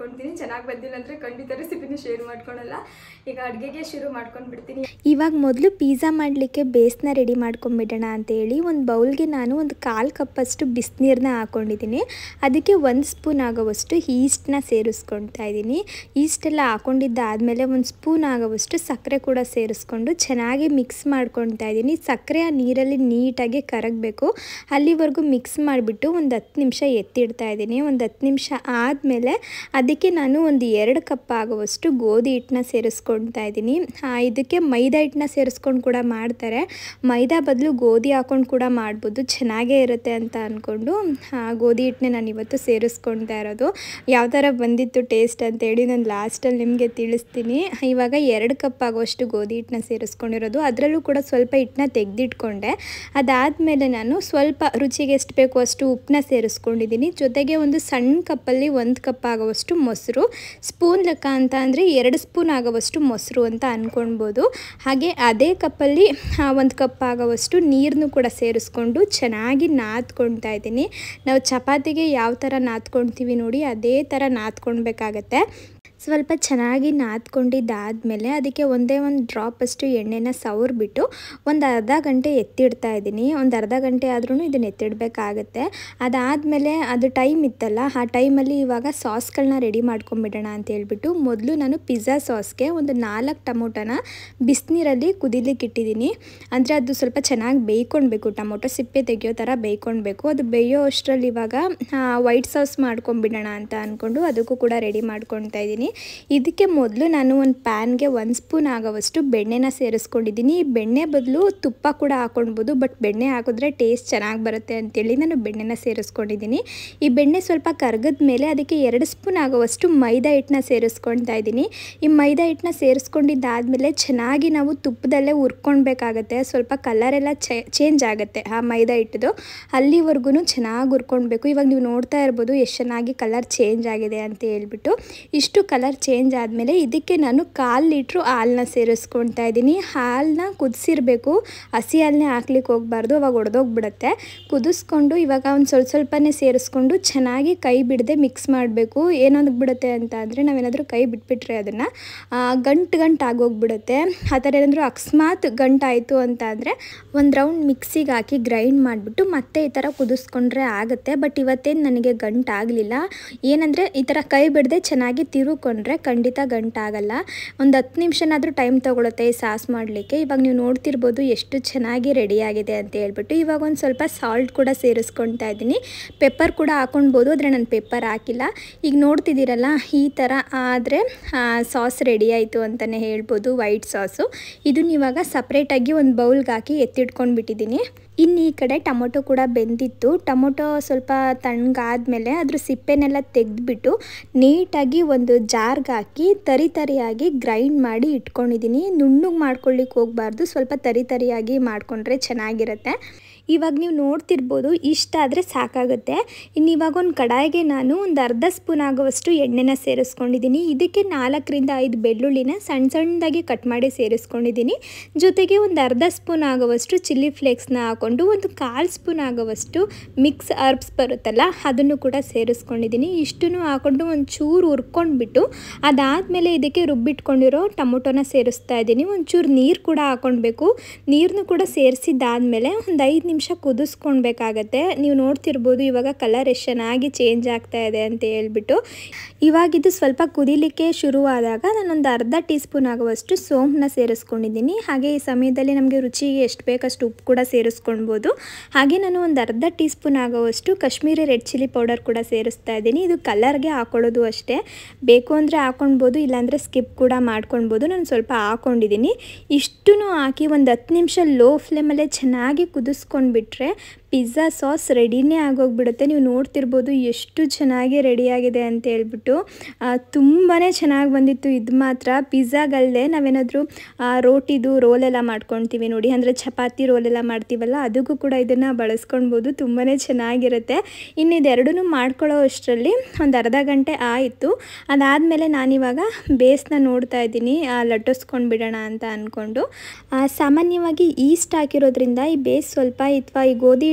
ಚೆನ್ನಾಗಿ ಬಂದಿಲ್ಲ ಅಂದರೆ ಖಂಡಿತ ರೆಸಿಪಿನ ಶೇರ್ ಮಾಡ್ಕೊಳಲ್ಲ ಈಗ ಅಡುಗೆಗೆ ಶುರು ಮಾಡ್ಕೊಂಡು ಬಿಡ್ತೀನಿ ಇವಾಗ ಮೊದಲು ಪಿಜ್ಜಾ ಮಾಡಲಿಕ್ಕೆ ಬೇಸ್ನ ರೆಡಿ ಮಾಡ್ಕೊಂಬಿಡೋಣ ಅಂತೇಳಿ ಒಂದು ಬೌಲ್ಗೆ ನಾನು ಒಂದು ಕಾಲು ಕಪ್ಪಷ್ಟು ಬಿಸಿನೀರನ್ನ ಹಾಕ್ಕೊಂಡಿದ್ದೀನಿ ಅದಕ್ಕೆ ಒಂದು ಸ್ಪೂನ್ ಆಗೋವಷ್ಟು ಈಸ್ಟ್ನ ಸೇರಿಸ್ಕೊಳ್ತಾ ಇದ್ದೀನಿ ಈಸ್ಟೆಲ್ಲ ಹಾಕೊಂಡಿದ್ದಾದಮೇಲೆ ಒಂದು ಸ್ಪೂನ್ ಆಗೋವಷ್ಟು ಸಕ್ಕರೆ ಕೂಡ ಸೇರಿಸ್ಕೊಂಡು ಚೆನ್ನಾಗಿ ಮಿಕ್ಸ್ ಮಾಡ್ಕೊಳ್ತಾ ಇದ್ದೀನಿ ಸಕ್ಕರೆ ಆ ನೀರಲ್ಲಿ ನೀಟಾಗಿ ಕರಗಬೇಕು ಅಲ್ಲಿವರೆಗೂ ಮಿಕ್ಸ್ ಮಾಡಿಬಿಟ್ಟು ಒಂದು ಹತ್ತು ನಿಮಿಷ ಎತ್ತಿಡ್ತಾ ಇದ್ದೀನಿ ಒಂದು ಹತ್ತು ನಿಮಿಷ ಆದಮೇಲೆ ಅದಕ್ಕೆ ನಾನು ಒಂದು ಎರಡು ಕಪ್ ಆಗುವಷ್ಟು ಗೋಧಿ ಹಿಟ್ಟನ್ನ ಸೇರಿಸ್ಕೊಳ್ತಾ ಇದ್ದೀನಿ ಆ, ಇದಕ್ಕೆ ಮೈದಾ ಹಿಟ್ಟನ್ನ ಸೇರಿಸ್ಕೊಂಡು ಕೂಡ ಮಾಡ್ತಾರೆ ಮೈದಾ ಬದಲು ಗೋಧಿ ಹಾಕೊಂಡು ಕೂಡ ಮಾಡ್ಬೋದು ಚೆನ್ನಾಗೇ ಇರುತ್ತೆ ಅಂತ ಅಂದ್ಕೊಂಡು ಆ, ಗೋಧಿ ಹಿಟ್ಟನ್ನ ನಾನು ಇವತ್ತು ಸೇರಿಸ್ಕೊಳ್ತಾ ಇರೋದು ಯಾವ ಥರ ಬಂದಿತ್ತು ಟೇಸ್ಟ್ ಅಂತೇಳಿ ನಾನು ಲಾಸ್ಟಲ್ಲಿ ನಿಮಗೆ ತಿಳಿಸ್ತೀನಿ ಇವಾಗ ಎರಡು ಕಪ್ ಆಗುವಷ್ಟು ಗೋಧಿ ಹಿಟ್ಟನ್ನ ಸೇರಿಸ್ಕೊಂಡಿರೋದು ಅದರಲ್ಲೂ ಕೂಡ ಸ್ವಲ್ಪ ಹಿಟ್ಟನ್ನ ತೆಗೆದಿಟ್ಕೊಂಡೆ ಅದಾದಮೇಲೆ ನಾನು ಸ್ವಲ್ಪ ರುಚಿಗೆ ಎಷ್ಟು ಬೇಕು ಅಷ್ಟು ಉಪ್ಪನ್ನ ಸೇರಿಸ್ಕೊಂಡಿದ್ದೀನಿ ಜೊತೆಗೆ ಒಂದು ಸಣ್ಣ ಕಪ್ಪಲ್ಲಿ ಒಂದು ಕಪ್ ಆಗುವಷ್ಟು ಮೊಸರು ಸ್ಪೂನ್ ಲೆಕ್ಕ ಅಂತ ಅಂದರೆ ಎರಡು ಸ್ಪೂನ್ ಆಗುವಷ್ಟು ಮೊಸರು ಅಂತ ಅಂದ್ಕೊಳ್ಬೋದು ಹಾಗೆ ಅದೇ ಕಪ್ಪಲ್ಲಿ ಒಂದು ಕಪ್ ಆಗುವಷ್ಟು ನೀರನ್ನು ಕೂಡ ಸೇರಿಸ್ಕೊಂಡು ಚೆನ್ನಾಗಿ ನಾದ್ಕೊಳ್ತಾ ಇದ್ದೀನಿ ನಾವು ಚಪಾತಿಗೆ ಯಾವ ಥರ ನಾದ್ಕೊಳ್ತೀವಿ ನೋಡಿ ಅದೇ ಥರ ನಾದ್ಕೊಳ್ಬೇಕಾಗತ್ತೆ ಸ್ವಲ್ಪ ಚೆನ್ನಾಗಿ ನಾದ್ಕೊಂಡಿದ್ದಾದಮೇಲೆ ಅದಕ್ಕೆ ಒಂದೇ ಒಂದು ಡ್ರಾಪಷ್ಟು ಎಣ್ಣೆನ ಸವರ್ಬಿಟ್ಟು ಒಂದು ಅರ್ಧ ಗಂಟೆ ಎತ್ತಿಡ್ತಾ ಇದ್ದೀನಿ ಒಂದು ಅರ್ಧ ಗಂಟೆ ಆದ್ರೂ ಇದನ್ನು ಎತ್ತಿಡಬೇಕಾಗತ್ತೆ ಅದಾದಮೇಲೆ ಅದು ಟೈಮ್ ಇತ್ತಲ್ಲ ಆ ಟೈಮಲ್ಲಿ ಇವಾಗ ಸಾಸ್ಗಳನ್ನ ರೆಡಿ ಮಾಡ್ಕೊಂಬಿಡೋಣ ಅಂತ ಹೇಳ್ಬಿಟ್ಟು ಮೊದಲು ನಾನು ಪಿಜ್ಜಾ ಸಾಸ್ಗೆ ಒಂದು ನಾಲ್ಕು ಟೊಮೊಟೊನ ಬಿಸಿನೀರಲ್ಲಿ ಕುದಿಲಿಕ್ಕೆ ಇಟ್ಟಿದ್ದೀನಿ ಅಂದರೆ ಅದು ಸ್ವಲ್ಪ ಚೆನ್ನಾಗಿ ಬೇಯ್ಕೊಳ್ಬೇಕು ಟೊಮೊಟೊ ಸಿಪ್ಪೆ ತೆಗಿಯೋ ಥರ ಬೇಯ್ಕೊಳ್ಬೇಕು ಅದು ಬೇಯೋ ಅಷ್ಟರಲ್ಲಿ ಇವಾಗ ವೈಟ್ ಸಾಸ್ ಮಾಡ್ಕೊಂಬಿಡೋಣ ಅಂತ ಅಂದ್ಕೊಂಡು ಅದಕ್ಕೂ ಕೂಡ ರೆಡಿ ಮಾಡ್ಕೊಳ್ತಾ ಇದ್ದೀನಿ ಇದಕ್ಕೆ ಮೊದಲು ನಾನು ಒಂದು ಪ್ಯಾನ್ಗೆ ಒಂದು ಸ್ಪೂನ್ ಆಗೋವಷ್ಟು ಬೆಣ್ಣೆನ ಸೇರಿಸ್ಕೊಂಡಿದ್ದೀನಿ ಈ ಬೆಣ್ಣೆ ಬದಲು ತುಪ್ಪ ಕೂಡ ಹಾಕೊಳ್ಬೋದು ಬಟ್ ಬೆಣ್ಣೆ ಹಾಕಿದ್ರೆ ಟೇಸ್ಟ್ ಚೆನ್ನಾಗಿ ಬರುತ್ತೆ ಅಂತೇಳಿ ನಾನು ಬೆಣ್ಣೆನ ಸೇರಿಸ್ಕೊಂಡಿದ್ದೀನಿ ಈ ಬೆಣ್ಣೆ ಸ್ವಲ್ಪ ಕರಗದ ಮೇಲೆ ಅದಕ್ಕೆ ಎರಡು ಸ್ಪೂನ್ ಆಗೋವಷ್ಟು ಮೈದಾ ಹಿಟ್ಟನ್ನ ಸೇರಿಸ್ಕೊಳ್ತಾ ಇದ್ದೀನಿ ಈ ಮೈದಾ ಹಿಟ್ಟನ್ನ ಸೇರಿಸ್ಕೊಂಡಿದ್ದಾದಮೇಲೆ ಚೆನ್ನಾಗಿ ನಾವು ತುಪ್ಪದಲ್ಲೇ ಹುರ್ಕೊಳ್ಬೇಕಾಗತ್ತೆ ಸ್ವಲ್ಪ ಕಲರೆಲ್ಲ ಚೇಂಜ್ ಆಗುತ್ತೆ ಆ ಮೈದಾ ಹಿಟ್ಟದು ಅಲ್ಲಿವರೆಗೂ ಚೆನ್ನಾಗಿ ಹುರ್ಕೊಳ್ಬೇಕು ಇವಾಗ ನೀವು ನೋಡ್ತಾ ಇರ್ಬೋದು ಎಷ್ಟು ಚೆನ್ನಾಗಿ ಕಲರ್ ಚೇಂಜ್ ಆಗಿದೆ ಅಂತ ಹೇಳ್ಬಿಟ್ಟು ಇಷ್ಟು ಕಲರ್ ಚೇಂಜ್ ಆದಮೇಲೆ ಇದಕ್ಕೆ ನಾನು ಕಾಲು ಲೀಟ್ರು ಹಾಲನ್ನ ಸೇರಿಸ್ಕೊಳ್ತಾ ಇದ್ದೀನಿ ಹಾಲನ್ನ ಕುದಿಸಿರ್ಬೇಕು ಹಸಿ ಹಾಲನ್ನೇ ಹಾಕ್ಲಿಕ್ಕೆ ಹೋಗಬಾರ್ದು ಅವಾಗ ಒಡೆದೋಗ್ಬಿಡುತ್ತೆ ಕುದಿಸ್ಕೊಂಡು ಇವಾಗ ಒಂದು ಸ್ವಲ್ಪ ಸ್ವಲ್ಪನೇ ಸೇರಿಸ್ಕೊಂಡು ಚೆನ್ನಾಗಿ ಕೈ ಬಿಡದೆ ಮಿಕ್ಸ್ ಮಾಡಬೇಕು ಏನಾಗ್ಬಿಡುತ್ತೆ ಅಂತ ಅಂದರೆ ನಾವೇನಾದರೂ ಕೈ ಬಿಟ್ಬಿಟ್ರೆ ಅದನ್ನು ಗಂಟು ಗಂಟು ಆಗೋಗ್ಬಿಡುತ್ತೆ ಆ ಥರ ಏನಾದರೂ ಅಕಸ್ಮಾತ್ ಗಂಟಾಯಿತು ಅಂತ ಅಂದರೆ ಒಂದು ರೌಂಡ್ ಮಿಕ್ಸಿಗೆ ಹಾಕಿ ಗ್ರೈಂಡ್ ಮಾಡಿಬಿಟ್ಟು ಮತ್ತೆ ಈ ಥರ ಕುದಿಸ್ಕೊಂಡ್ರೆ ಆಗುತ್ತೆ ಬಟ್ ಇವತ್ತೇನು ನನಗೆ ಗಂಟು ಆಗಲಿಲ್ಲ ಏನಂದರೆ ಈ ಥರ ಕೈ ಬಿಡದೆ ಚೆನ್ನಾಗಿ ತಿರುಕೊಂಡ್ರೆ ಖಂಡಿತ ಗಂಟಾಗಲ್ಲ ಒಂದು ಹತ್ತು ನಿಮಿಷನಾದರೂ ಟೈಮ್ ತೊಗೊಳುತ್ತೆ ಈ ಸಾಸ್ ಮಾಡಲಿಕ್ಕೆ ಇವಾಗ ನೀವು ನೋಡ್ತಿರ್ಬೋದು ಎಷ್ಟು ಚೆನ್ನಾಗಿ ರೆಡಿಯಾಗಿದೆ ಅಂತ ಹೇಳ್ಬಿಟ್ಟು ಇವಾಗ ಒಂದು ಸ್ವಲ್ಪ ಸಾಲ್ಟ್ ಕೂಡ ಸೇರಿಸ್ಕೊಳ್ತಾ ಇದ್ದೀನಿ ಪೆಪ್ಪರ್ ಕೂಡ ಹಾಕೊಳ್ಬೋದು ಆದರೆ ನಾನು ಪೆಪ್ಪರ್ ಹಾಕಿಲ್ಲ ಈಗ ನೋಡ್ತಿದ್ದೀರಲ್ಲ ಈ ಥರ ಆದರೆ ಸಾಸ್ ರೆಡಿ ಆಯಿತು ಅಂತಲೇ ಹೇಳ್ಬೋದು ವೈಟ್ ಸಾಸು ಇದನ್ನ ಇವಾಗ ಸಪ್ರೇಟಾಗಿ ಒಂದು ಬೌಲ್ಗೆ ಹಾಕಿ ಎತ್ತಿಟ್ಕೊಂಡು ಬಿಟ್ಟಿದ್ದೀನಿ ಇನ್ನು ಈ ಕಡೆ ಟೊಮೊಟೊ ಕೂಡ ಬೆಂದಿತ್ತು ಟೊಮೊಟೊ ಸ್ವಲ್ಪ ತಣ್ಣಗಾದ್ಮೇಲೆ ಅದ್ರ ಸಿಪ್ಪೆನೆಲ್ಲ ತೆಗೆದ್ಬಿಟ್ಟು ನೀಟಾಗಿ ಒಂದು ಜಾರ್ಗೆ ಹಾಕಿ ತರಿ ತರಿಯಾಗಿ ಗ್ರೈಂಡ್ ಮಾಡಿ ಇಟ್ಕೊಂಡಿದ್ದೀನಿ ನುಣ್ಣಗೆ ಮಾಡ್ಕೊಳ್ಳಿಕ್ಕೆ ಹೋಗಬಾರ್ದು ಸ್ವಲ್ಪ ತರಿ ತರಿಯಾಗಿ ಮಾಡಿಕೊಂಡ್ರೆ ಚೆನ್ನಾಗಿರುತ್ತೆ ಇವಾಗ ನೀವು ನೋಡ್ತಿರ್ಬೋದು ಇಷ್ಟಾದರೆ ಸಾಕಾಗುತ್ತೆ ಇನ್ನು ಇವಾಗ ಒಂದು ಕಡಾಯಿಗೆ ನಾನು ಒಂದು ಅರ್ಧ ಸ್ಪೂನ್ ಆಗುವಷ್ಟು ಎಣ್ಣೆನ ಸೇರಿಸ್ಕೊಂಡಿದ್ದೀನಿ ಇದಕ್ಕೆ ನಾಲ್ಕರಿಂದ ಐದು ಬೆಳ್ಳುಳ್ಳಿನ ಸಣ್ಣ ಸಣ್ಣದಾಗಿ ಕಟ್ ಮಾಡಿ ಸೇರಿಸ್ಕೊಂಡಿದ್ದೀನಿ ಜೊತೆಗೆ ಒಂದು ಅರ್ಧ ಸ್ಪೂನ್ ಆಗುವಷ್ಟು ಚಿಲ್ಲಿ ಫ್ಲೇಕ್ಸ್ನ ಹಾಕ್ಕೊಂಡು ಒಂದು ಕಾಲು ಸ್ಪೂನ್ ಆಗುವಷ್ಟು ಮಿಕ್ಸ್ ಅರ್ಬ್ಸ್ ಬರುತ್ತಲ್ಲ ಅದನ್ನು ಕೂಡ ಸೇರಿಸ್ಕೊಂಡಿದ್ದೀನಿ ಇಷ್ಟನ್ನು ಹಾಕ್ಕೊಂಡು ಒಂದು ಚೂರು ಹುರ್ಕೊಂಡ್ಬಿಟ್ಟು ಅದಾದಮೇಲೆ ಇದಕ್ಕೆ ರುಬ್ಬಿಟ್ಕೊಂಡಿರೋ ಟೊಮೊಟೊನ ಸೇರಿಸ್ತಾ ಇದ್ದೀನಿ ಒಂಚೂರು ನೀರು ಕೂಡ ಹಾಕ್ಕೊಳ್ಬೇಕು ನೀರನ್ನು ಕೂಡ ಸೇರಿಸಿದ್ದಾದಮೇಲೆ ಒಂದು ಐದು ನಿಮಿಷ ಕುದಿಸ್ಕೊಳ್ಬೇಕಾಗತ್ತೆ ನೀವು ನೋಡ್ತಿರ್ಬೋದು ಇವಾಗ ಕಲರ್ ಎಷ್ಟು ಚೆನ್ನಾಗಿ ಚೇಂಜ್ ಆಗ್ತಾ ಇದೆ ಅಂತ ಹೇಳ್ಬಿಟ್ಟು ಇವಾಗಿದು ಸ್ವಲ್ಪ ಕುದಿಲಿಕ್ಕೆ ಶುರುವಾದಾಗ ನಾನೊಂದು ಅರ್ಧ ಟೀ ಸ್ಪೂನ್ ಆಗುವಷ್ಟು ಸೋಂಪನ್ನ ಸೇರಿಸ್ಕೊಂಡಿದ್ದೀನಿ ಹಾಗೆ ಈ ಸಮಯದಲ್ಲಿ ನಮಗೆ ರುಚಿಗೆ ಎಷ್ಟು ಬೇಕಷ್ಟು ಉಪ್ಪು ಕೂಡ ಸೇರಿಸ್ಕೊಳ್ಬೋದು ಹಾಗೆ ನಾನು ಒಂದು ಅರ್ಧ ಟೀ ಸ್ಪೂನ್ ಆಗುವಷ್ಟು ಕಾಶ್ಮೀರಿ ರೆಡ್ ಚಿಲ್ಲಿ ಪೌಡರ್ ಕೂಡ ಸೇರಿಸ್ತಾ ಇದ್ದೀನಿ ಇದು ಕಲರ್ಗೆ ಹಾಕೊಳ್ಳೋದು ಅಷ್ಟೇ ಬೇಕು ಅಂದರೆ ಹಾಕೊಳ್ಬೋದು ಇಲ್ಲಾಂದರೆ ಸ್ಕಿಪ್ ಕೂಡ ಮಾಡ್ಕೊಳ್ಬೋದು ನಾನು ಸ್ವಲ್ಪ ಹಾಕ್ಕೊಂಡಿದ್ದೀನಿ ಇಷ್ಟೂ ಹಾಕಿ ಒಂದು ಹತ್ತು ನಿಮಿಷ ಲೋ ಫ್ಲೇಮಲ್ಲೇ ಚೆನ್ನಾಗಿ ಕುದಿಸ್ಕೊಂಡ್ಬಿಟ್ರೆ ಪಿಜ್ಜಾ ಸಾಸ್ ರೆಡಿನೇ ಆಗೋಗ್ಬಿಡುತ್ತೆ ನೀವು ನೋಡ್ತಿರ್ಬೋದು ಎಷ್ಟು ಚೆನ್ನಾಗಿ ರೆಡಿಯಾಗಿದೆ ಅಂತ ಹೇಳ್ಬಿಟ್ಟು ತುಂಬಾ ಚೆನ್ನಾಗಿ ಬಂದಿತ್ತು ಇದು ಮಾತ್ರ ಪಿಜ್ಜಾಗಲ್ಲದೆ ನಾವೇನಾದರೂ ರೋಟಿದು ರೋಲೆಲ್ಲ ಮಾಡ್ಕೊಳ್ತೀವಿ ನೋಡಿ ಅಂದರೆ ಚಪಾತಿ ರೋಲೆಲ್ಲ ಮಾಡ್ತೀವಲ್ಲ ಅದಕ್ಕೂ ಕೂಡ ಇದನ್ನು ಬಳಸ್ಕೊಳ್ಬೋದು ತುಂಬಾ ಚೆನ್ನಾಗಿರುತ್ತೆ ಇನ್ನು ಇದೆರಡೂ ಮಾಡ್ಕೊಳ್ಳೋ ಅಷ್ಟರಲ್ಲಿ ಒಂದು ಅರ್ಧ ಗಂಟೆ ಆಯಿತು ಅದಾದಮೇಲೆ ನಾನಿವಾಗ ಬೇಸ್ನ ನೋಡ್ತಾ ಇದ್ದೀನಿ ಲಟ್ಟಿಸ್ಕೊಂಡು ಬಿಡೋಣ ಅಂತ ಅಂದ್ಕೊಂಡು ಸಾಮಾನ್ಯವಾಗಿ ಈಸ್ಟ್ ಹಾಕಿರೋದ್ರಿಂದ ಈ ಬೇಸ್ ಸ್ವಲ್ಪ ಅಥವಾ ಈ ಗೋಧಿ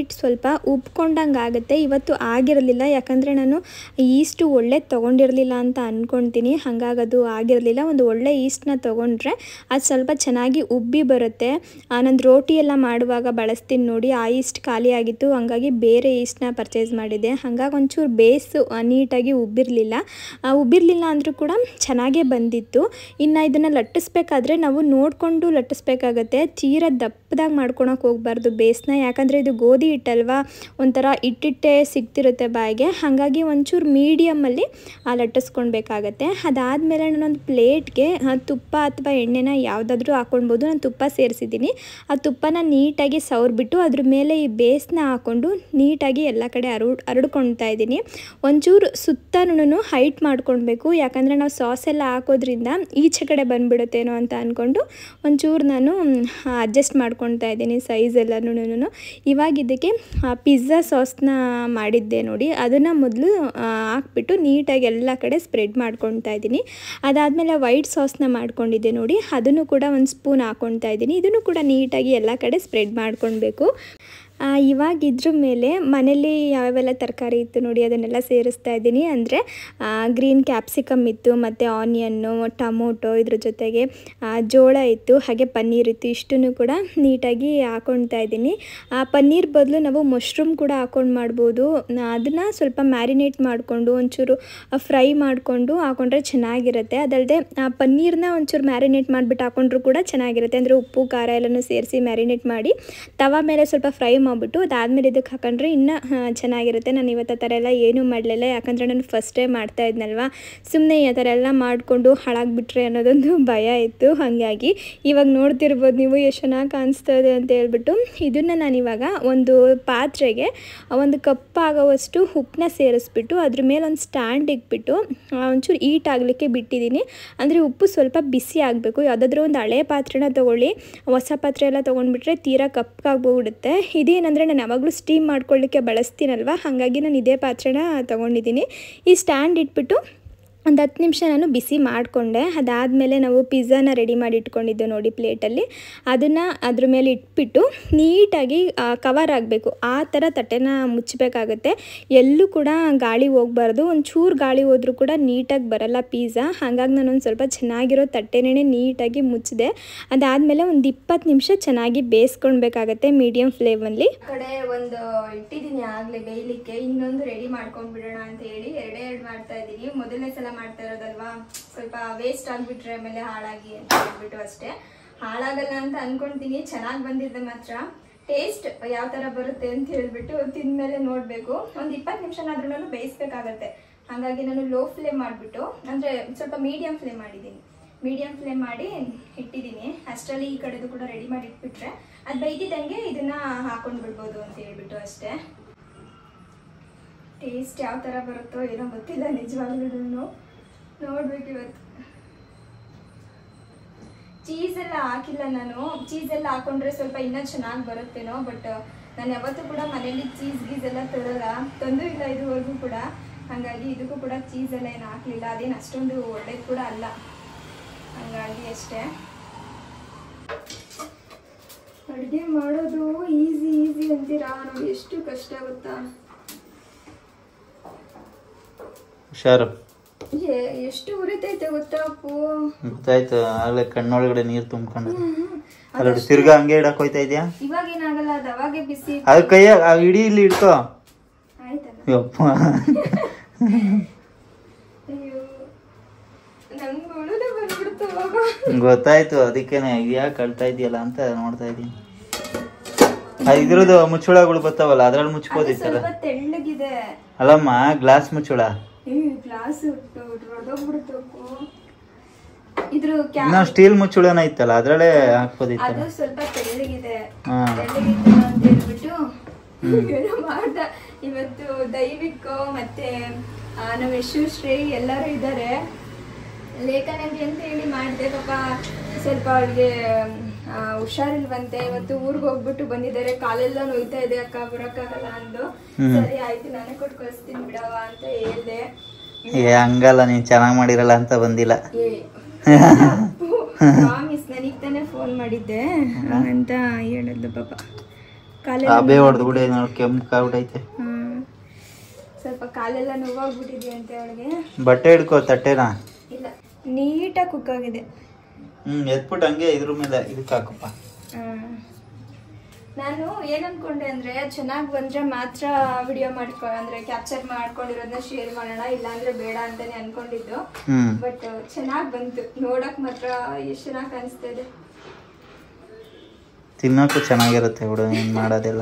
ಹಿಟ್ಟು ಸ್ವಲ್ಪ ಉಬ್ಕೊಂಡಂಗೆ ಆಗುತ್ತೆ ಇವತ್ತು ಆಗಿರಲಿಲ್ಲ ಯಾಕಂದರೆ ನಾನು ಈಸ್ಟು ಒಳ್ಳೆ ತೊಗೊಂಡಿರಲಿಲ್ಲ ಅಂತ ಅಂದ್ಕೊಳ್ತೀನಿ ಹಾಗಾಗಿ ಅದು ಆಗಿರಲಿಲ್ಲ ಒಂದು ಒಳ್ಳೆ ಈಸ್ಟ್ನ ತೊಗೊಂಡ್ರೆ ಅದು ಸ್ವಲ್ಪ ಚೆನ್ನಾಗಿ ಉಬ್ಬಿ ಬರುತ್ತೆ ನಂದು ರೋಟಿ ಎಲ್ಲ ಮಾಡುವಾಗ ಬಳಸ್ತೀನಿ ನೋಡಿ ಆ ಈಸ್ಟ್ ಖಾಲಿ ಆಗಿತ್ತು ಹಾಗಾಗಿ ಬೇರೆ ಈಸ್ಟ್ನ ಪರ್ಚೇಸ್ ಮಾಡಿದೆ ಹಾಗಾಗಿ ಒಂಚೂರು ಬೇಸು ಆ, ನೀಟಾಗಿ ಉಬ್ಬಿರಲಿಲ್ಲ ಉಬ್ಬಿರಲಿಲ್ಲ ಅಂದರೂ ಕೂಡ ಚೆನ್ನಾಗೇ ಬಂದಿತ್ತು ಇನ್ನು ಇದನ್ನು ಲಟ್ಟಿಸ್ಬೇಕಾದ್ರೆ ನಾವು ನೋಡಿಕೊಂಡು ಲಟ್ಟಿಸ್ಬೇಕಾಗತ್ತೆ ತೀರಾ ದಪ್ಪದಾಗಿ ಮಾಡ್ಕೊಳಕ್ಕೆ ಹೋಗ್ಬಾರ್ದು ಬೇಸ್ನ ಯಾಕಂದರೆ ಇದು ಗೋಧಿ ಹಿಟ್ಟಲ್ವಾ ಒಂಥರ ಇಟ್ಟಿಟ್ಟೆ ಸಿಗ್ತಿರುತ್ತೆ ಬಾಯಿಗೆ ಹಾಗಾಗಿ ಒಂಚೂರು ಮೀಡಿಯಮಲ್ಲಿ ಲಟ್ಟಿಸ್ಕೊಳ್ಬೇಕಾಗತ್ತೆ ಅದಾದಮೇಲೆ ನಾನೊಂದು ಪ್ಲೇಟ್ಗೆ ತುಪ್ಪ ಅಥವಾ ಎಣ್ಣೆನ ಯಾವುದಾದ್ರೂ ಹಾಕ್ಕೊಳ್ಬೋದು ನಾನು ತುಪ್ಪ ಸೇರಿಸಿದ್ದೀನಿ ಆ ತುಪ್ಪನ ನೀಟಾಗಿ ಸವರ್ಬಿಟ್ಟು ಅದ್ರ ಮೇಲೆ ಈ ಬೇಸ್ನ ಹಾಕ್ಕೊಂಡು ನೀಟಾಗಿ ಎಲ್ಲ ಕಡೆ ಹರಡು ಹರಡ್ಕೊಳ್ತಾ ಇದ್ದೀನಿ ಒಂಚೂರು ಸುತ್ತನೂ ಹೈಟ್ ಮಾಡ್ಕೊಳ್ಬೇಕು ಯಾಕಂದರೆ ನಾವು ಸಾಸ್ ಎಲ್ಲ ಹಾಕೋದ್ರಿಂದ ಈಚೆ ಕಡೆ ಬಂದುಬಿಡುತ್ತೇನೋ ಅಂತ ಅಂದ್ಕೊಂಡು ಒಂಚೂರು ನಾನು ಅಡ್ಜಸ್ಟ್ ಮಾಡ್ಕೊಳ್ತಾ ಇದ್ದೀನಿ ಸೈಜ್ ಎಲ್ಲನೂ ಇವಾಗ ಇದಕ್ಕೆ ಪಿಜ್ಜಾ ಸಾಸ್ನ ಮಾಡಿದ್ದೆ ನೋಡಿ ಅದನ್ನು ಮೊದಲು ಹಾಕ್ಬಿಟ್ಟು ನೀಟಾಗಿ ಎಲ್ಲ ಕಡೆ ಸ್ಪ್ರೆಡ್ ಮಾಡ್ಕೊಳ್ತಾ ಇದ್ದೀನಿ ಅದಾದಮೇಲೆ ವೈಟ್ ಸಾಸ್ನ ಮಾಡ್ಕೊಂಡಿದ್ದೆ ನೋಡಿ ಅದನ್ನು ಕೂಡ ಒಂದು ಸ್ಪೂನ್ ಹಾಕ್ಕೊಳ್ತಾ ಇದ್ದೀನಿ ಇದನ್ನು ಕೂಡ ನೀಟಾಗಿ ಎಲ್ಲ ಕಡೆ ಸ್ಪ್ರೆಡ್ ಮಾಡ್ಕೊಳ್ಬೇಕು ಆ, ಇವಾಗ ಇದ್ರ ಮೇಲೆ ಮನೇಲಿ ಯಾವೆಲ್ಲ ತರಕಾರಿ ಇತ್ತು ನೋಡಿ ಅದನ್ನೆಲ್ಲ ಸೇರಿಸ್ತಾ ಇದ್ದೀನಿ ಅಂದರೆ ಗ್ರೀನ್ ಕ್ಯಾಪ್ಸಿಕಮ್ ಇತ್ತು ಮತ್ತು ಆನಿಯನ್ನು ಟೊಮೊಟೊ ಇದ್ರ ಜೊತೆಗೆ ಆ, ಜೋಳ ಇತ್ತು ಹಾಗೆ ಪನ್ನೀರ್ ಇತ್ತು ಇಷ್ಟನ್ನು ಕೂಡ ನೀಟಾಗಿ ಹಾಕೊಳ್ತಾ ಇದ್ದೀನಿ ಆ ಪನ್ನೀರ್ ಬದಲು ನಾವು ಮಶ್ರೂಮ್ ಕೂಡ ಹಾಕೊಂಡು ಮಾಡ್ಬೋದು ಅದನ್ನು ಸ್ವಲ್ಪ ಮ್ಯಾರಿನೇಟ್ ಮಾಡಿಕೊಂಡು ಒಂಚೂರು ಫ್ರೈ ಮಾಡಿಕೊಂಡು ಹಾಕೊಂಡ್ರೆ ಚೆನ್ನಾಗಿರುತ್ತೆ ಅದಲ್ಲದೆ ಪನ್ನೀರ್ನ ಒಂಚೂರು ಮ್ಯಾರಿನೇಟ್ ಮಾಡಿಬಿಟ್ಟು ಹಾಕೊಂಡ್ರು ಕೂಡ ಚೆನ್ನಾಗಿರುತ್ತೆ ಅಂದರೆ ಉಪ್ಪು ಖಾರ ಎಲ್ಲನೂ ಸೇರಿಸಿ ಮ್ಯಾರಿನೇಟ್ ಮಾಡಿ ತವಾ ಮೇಲೆ ಸ್ವಲ್ಪ ಫ್ರೈ ಮಾಡಿಬಿಟ್ಟು ಅದಾದಮೇಲೆ ಇದಕ್ಕೆ ಹಾಕೊಂಡ್ರೆ ಇನ್ನೂ ಚೆನ್ನಾಗಿರುತ್ತೆ ನಾನು ಇವತ್ತು ಆ ಥರ ಎಲ್ಲ ಏನೂ ಮಾಡಲಿಲ್ಲ ಯಾಕಂದರೆ ನಾನು ಫಸ್ಟ್ ಟೈಮ್ ಮಾಡ್ತಾ ಇದ್ನಲ್ವ ಸುಮ್ಮನೆ ಈ ಥರ ಎಲ್ಲ ಮಾಡಿಕೊಂಡು ಹಾಳಾಗ್ಬಿಟ್ರೆ ಅನ್ನೋದೊಂದು ಭಯ ಇತ್ತು ಹಾಗಾಗಿ ಇವಾಗ ನೋಡ್ತಿರ್ಬೋದು ನೀವು ಎಷ್ಟು ಚೆನ್ನಾಗಿ ಕಾಣಿಸ್ತಾ ಇದೆ ಅಂತ ಹೇಳ್ಬಿಟ್ಟು ಇದನ್ನು ನಾನಿವಾಗ ಒಂದು ಪಾತ್ರೆಗೆ ಒಂದು ಕಪ್ ಆಗೋವಷ್ಟು ಉಪ್ಪನ್ನ ಸೇರಿಸ್ಬಿಟ್ಟು ಅದ್ರ ಮೇಲೆ ಒಂದು ಸ್ಟ್ಯಾಂಡ್ ಇಟ್ಬಿಟ್ಟು ಆ, ಒಂಚೂರು ಈಟ್ ಆಗಲಿಕ್ಕೆ ಬಿಟ್ಟಿದ್ದೀನಿ ಅಂದರೆ ಉಪ್ಪು ಸ್ವಲ್ಪ ಬಿಸಿ ಆಗಬೇಕು ಯಾವುದಾದ್ರೂ ಒಂದು ಹಳೆ ಪಾತ್ರೆನ ತೊಗೊಳ್ಳಿ ಹೊಸ ಪಾತ್ರೆ ಎಲ್ಲ ತೊಗೊಂಡ್ಬಿಟ್ರೆ ತೀರಾ ಕಪ್ಪಾಗ್ಬಿಡುತ್ತೆ ಇದೇನಂದರೆ ನಾನು ಯಾವಾಗಲೂ ಸ್ಟೀಮ್ ಮಾಡ್ಕೊಳ್ಳಿಕ್ಕೆ ಬಳಸ್ತೀನಲ್ವ ಹಾಗಾಗಿ ನಾನು ಇದೇ ಪಾತ್ರೆನ ತೊಗೊಂಡಿದ್ದೀನಿ ಈ ಸ್ಟ್ಯಾಂಡ್ ಇಟ್ಬಿಟ್ಟು ಒಂದು ಹತ್ತು ನಿಮಿಷ ನಾನು ಬಿಸಿ ಮಾಡಿಕೊಂಡೆ ಅದಾದಮೇಲೆ ನಾವು ಪಿಜ್ಜಾನ ರೆಡಿ ಮಾಡಿ ಇಟ್ಕೊಂಡಿದ್ದೆ ನೋಡಿ ಪ್ಲೇಟಲ್ಲಿ ಅದನ್ನು ಅದ್ರ ಮೇಲೆ ಇಟ್ಬಿಟ್ಟು ನೀಟಾಗಿ ಕವರ್ ಆಗಬೇಕು ಆ ಥರ ತಟ್ಟೆನ ಮುಚ್ಚಬೇಕಾಗುತ್ತೆ ಎಲ್ಲೂ ಕೂಡ ಗಾಳಿ ಹೋಗಬಾರ್ದು ಒಂದು ಚೂರು ಗಾಳಿ ಹೋದ್ರೂ ಕೂಡ ನೀಟಾಗಿ ಬರಲ್ಲ ಪಿಜ್ಜಾ ಹಾಗಾಗಿ ನಾನು ಒಂದು ಸ್ವಲ್ಪ ಚೆನ್ನಾಗಿರೋ ತಟ್ಟೆನೇ ನೀಟಾಗಿ ಮುಚ್ಚಿದೆ ಅದಾದಮೇಲೆ ಒಂದು ಇಪ್ಪತ್ತು ನಿಮಿಷ ಚೆನ್ನಾಗಿ ಬೇಯಿಸ್ಕೊಳ್ಬೇಕಾಗತ್ತೆ ಮೀಡಿಯಮ್ ಫ್ಲೇಮಲ್ಲಿ ಕಡೆ ಒಂದು ಇಟ್ಟಿದ್ದೀನಿ ಆಗ್ಲೇ ಬೇಯಲಿಕ್ಕೆ ಇನ್ನೊಂದು ರೆಡಿ ಮಾಡ್ಕೊಂಡ್ ಬಿಡೋಣ ಅಂತ ಹೇಳಿ ಎರಡೇ ಎರಡು ಮಾಡ್ತಾ ಇದ್ದೀನಿ ಮೊದಲನೇ ಸಲ ಮಾಡ್ತಾ ಇರೋದಲ್ವಾ ಸ್ವಲ್ಪ ವೇಸ್ಟ್ ಆಗ್ಬಿಟ್ರೆ ಆಮೇಲೆ ಹಾಳಾಗಿ ಅಂತ ಹೇಳ್ಬಿಟ್ಟು ಅಷ್ಟೇ ಹಾಳಾಗಲ್ಲ ಅಂತ ಅನ್ಕೊಂತೀನಿ ಚೆನ್ನಾಗಿ ಬಂದಿದೆ ಮಾತ್ರ ಟೇಸ್ಟ್ ಯಾವ ತರ ಬರುತ್ತೆ ಅಂತ ಹೇಳ್ಬಿಟ್ಟು ತಿಂದ್ಮೇಲೆ ನೋಡ್ಬೇಕು ಒಂದು ಇಪ್ಪತ್ತು ನಿಮಿಷನಾದ್ರೂ ಬೇಯಿಸ್ಬೇಕಾಗತ್ತೆ ಹಾಗಾಗಿ ನಾನು ಲೋ ಫ್ಲೇಮ್ ಮಾಡಿಬಿಟ್ಟು ಅಂದ್ರೆ ಸ್ವಲ್ಪ ಮೀಡಿಯಂ ಫ್ಲೇಮ್ ಮಾಡಿದ್ದೀನಿ ಮೀಡಿಯಂ ಫ್ಲೇಮ್ ಮಾಡಿ ಇಟ್ಟಿದ್ದೀನಿ ಅಷ್ಟರಲ್ಲಿ ಈ ಕಡೆದು ಕೂಡ ರೆಡಿ ಮಾಡಿ ಇಟ್ಬಿಟ್ರೆ ಅದು ಬೈದಿದ್ದಂಗೆ ಇದನ್ನ ಹಾಕೊಂಡು ಬಿಡ್ಬೋದು ಅಂತ ಹೇಳ್ಬಿಟ್ಟು ಅಷ್ಟೇ ಟೇಸ್ಟ್ ಯಾವ ಥರ ಬರುತ್ತೋ ಏನೋ ಗೊತ್ತಿಲ್ಲ ನಿಜವಾಗ್ಲೂ ನೋಡ್ಬೇಕು ಇವತ್ತು ಚೀಸ್ ಎಲ್ಲ ಹಾಕಿಲ್ಲ ನಾನು ಚೀಸ್ ಎಲ್ಲ ಹಾಕೊಂಡ್ರೆ ಸ್ವಲ್ಪ ಇನ್ನೂ ಚೆನ್ನಾಗಿ ಬರುತ್ತೇನೋ ಬಟ್ ನಾನು ಯಾವತ್ತೂ ಕೂಡ ಮನೇಲಿ ಚೀಸ್ ಗೀಸ್ ಎಲ್ಲ ತರಲ್ಲ ತಂದು ಇಲ್ಲ ಇದುವರೆಗೂ ಕೂಡ ಹಾಗಾಗಿ ಇದಕ್ಕೂ ಕೂಡ ಚೀಸ್ ಎಲ್ಲ ಏನು ಹಾಕಲಿಲ್ಲ ಅದೇನು ಅಷ್ಟೊಂದು ಒಳ್ಳೇದು ಕೂಡ ಅಲ್ಲ ಹಂಗಾಗಿ ಅಷ್ಟೇ ಅಡುಗೆ ಮಾಡೋದು ಈಸಿ ಈಸಿ ಅಂತೀರಾ ನಾವು ಎಷ್ಟು ಕಷ್ಟ ಗೊತ್ತಾ ಹುಷಾರು ಎ- ಎಷ್ಟು ಉರಿತೈತೆ ಗೊತ್ತಾ ಅಪ್ಪು ಗೊತ್ತಾಯ್ತು ಆಗ್ಲೇ ಕಣ್ಣೊಳಗಡೆ ನೀರು ತುಂಬ್ಕೊಂಡಿದೆ ಅಲ್ಲೋಡಿ ತಿರ್ಗಾ ಹಂಗೆ ಇಡಕ್ ಹೋಯ್ತಾ ಇದೆಯಾ ಇವಾಗ ಏನಾಗಲ್ಲ ಅದು ಅವಾಗೆ ಬಿಸಿ ಅದ್ ಕೈಯ ಆ ಇಡೀ ಇಲ್ಲಿ ಇಡ್ಕೋ ಆಯ್ತಲ್ಲ ಯಪ್ಪ ಅಯ್ಯೋ ನಂಗೆ ಉಳಿದು ಬಂದ್ಬಿಡ್ತು ಅವಾಗ ಗೊತ್ತಾಯ್ತು ಅದಕ್ಕೇನೆ ಇದ್ಯಾಕೆ ಕಳ್ತಾ ಇದೆಯಲ್ಲ ಅಂತ ನೋಡ್ತಾ ಇದೀನಿ ಅದ್ ಇದ್ರದ್ದು ಮುಚ್ಚುಳಗಳು ಬರ್ತಾವಲ್ಲ ಅದ್ರಲ್ಲಿ ಅದು ಮುಚ್ಕೋದಿತ್ತಲ್ಲ ಸ್ವಲ್ಪ ತೆಳ್ಳಗಿದೆ ಅಲ್ಲಮ್ಮ ಗ್ಲಾಸ್ ಮುಚ್ಚುಳ ಏ ಗ್ಲಾಸ್ ಹೊಡೆದೋಗ್ಬಿಡ್ತು ಅಪ್ಪು ಇದ್ರ ಕ್ಯಾ ಇನ್ನ ಸ್ಟೀಲ್ ಮುಚ್ಚುಳನ ಇತ್ತಲ್ಲ ಅದ್ರಲ್ಲೇ ಅದು ಹಾಕ್ಬೋದಿತ್ತಲ್ಲ ಸ್ವಲ್ಪ ತೆಳ್ಳಗಿದೆ ಹಾ ತೆಳ್ಳಗಿತ್ತು ಅಂತ ಹೇಳ್ಬಿಟ್ಟು ಏನೋ ಮಾಡ್ದ ಇವತ್ತು ದೈವಿಕ್ ಮತ್ತೆ ಆ, ನಮ್ಮ ಯಶುಶ್ರೀ ಎಲ್ಲರೂ ಇದ್ದಾರೆ ಲೇಖನಂಗೆ ಅಂತ ಹೇಳಿ ಮಾಡಿದೆ ಪಾಪ ಸ್ವಲ್ಪ ಅವಳಿಗೆ ಹುಷಾರಿಲ್ವಂತೆ ಇವತ್ತು ಊರಿಗೆ ಹೋಗ್ಬಿಟ್ಟು ಬಂದಿದ್ದಾರೆ ಕಾಲೆಲ್ಲ ನೋಯ್ತಾ ಇದೆ ಅಕ್ಕ ಬರೋಕ್ಕಾಗಲ್ಲ ಅಂದು ಸರಿ ಆಯ್ತು ನಾನೇ ಕೊಟ್ಟು ಕಳಿಸ್ತೀನಿ ಬಿಡವ ಅಂತ ಹೇಳ್ದೆ ಏ ಹಂಗಲ್ಲ ನೀನ್ ಚೆನ್ನಾಗ್ ಮಾಡಿರಲ್ಲ ಅಂತ ಬಂದಿಲ್ಲ ಏ ಪ್ರಾಮಿಸ್ ನನಗೆ ತಾನೇ ಫೋನ್ ಮಾಡಿದ್ದೆ ಅಂತ ಹೇಳಿದ್ಲು ಪಾಪ ಕಾಲೆಲ್ಲ ಅಬೆ ಹೊಡೆದು ಬಿಡಿ ನೋಡಿ ಕೆಂಪು ಆಗ್ಬಿಟ್ಟೈತೆ ಹ್ಮ್ ಸ್ವಲ್ಪ ಕಾಲೆಲ್ಲ ನೋವಾಗ್ಬಿಟ್ಟಿದೆ ಅಂತ ಅವಳಿಗೆ ಬಟ್ಟೆ ಹಿಡ್ಕೋ ತಟ್ಟೆನ ಇಲ್ಲ ನೀಟಾಗಿ ಕುಕ್ ಆಗಿದೆ ಹ್ಮ್ ಎತ್ಬಿಟ್ಟು ಹಂಗೆ ಇದ್ರ ಮೇಲೆ ಇದಕ್ಕೆ ಹಾಕಪ್ಪ ಹ್ಮ್. ನಾನು ಏನ್ ಅನ್ಕೊಂಡೆ ಅಂದ್ರೆ ಚೆನ್ನಾಗಿ ಬಂದ್ರೆ ಮಾತ್ರ ವಿಡಿಯೋ ಮಾಡ್ಕೊ ಅಂದ್ರೆ ಕ್ಯಾಪ್ಚರ್ ಮಾಡ್ಕೊಂಡಿರೋದನ್ನ ಶೇರ್ ಮಾಡೋಣ ಇಲ್ಲಾಂದ್ರೆ ಬೇಡ ಅಂತಾನೆ ಅನ್ಕೊಂಡಿದ್ದು ಹ್ಮ್ ಬಟ್ ಚೆನ್ನಾಗಿ ಬಂತು ನೋಡಕ್ ಮಾತ್ರ ಎಷ್ಟು ಚೆನ್ನಾಗಿ ಕಾಣಿಸ್ತಾ ಇದೆ ತಿನ್ನೋಕ್ಕೂ ಚೆನ್ನಾಗಿರುತ್ತೆ ಬಿಡು ನೀನು ಮಾಡೋದೆಲ್ಲ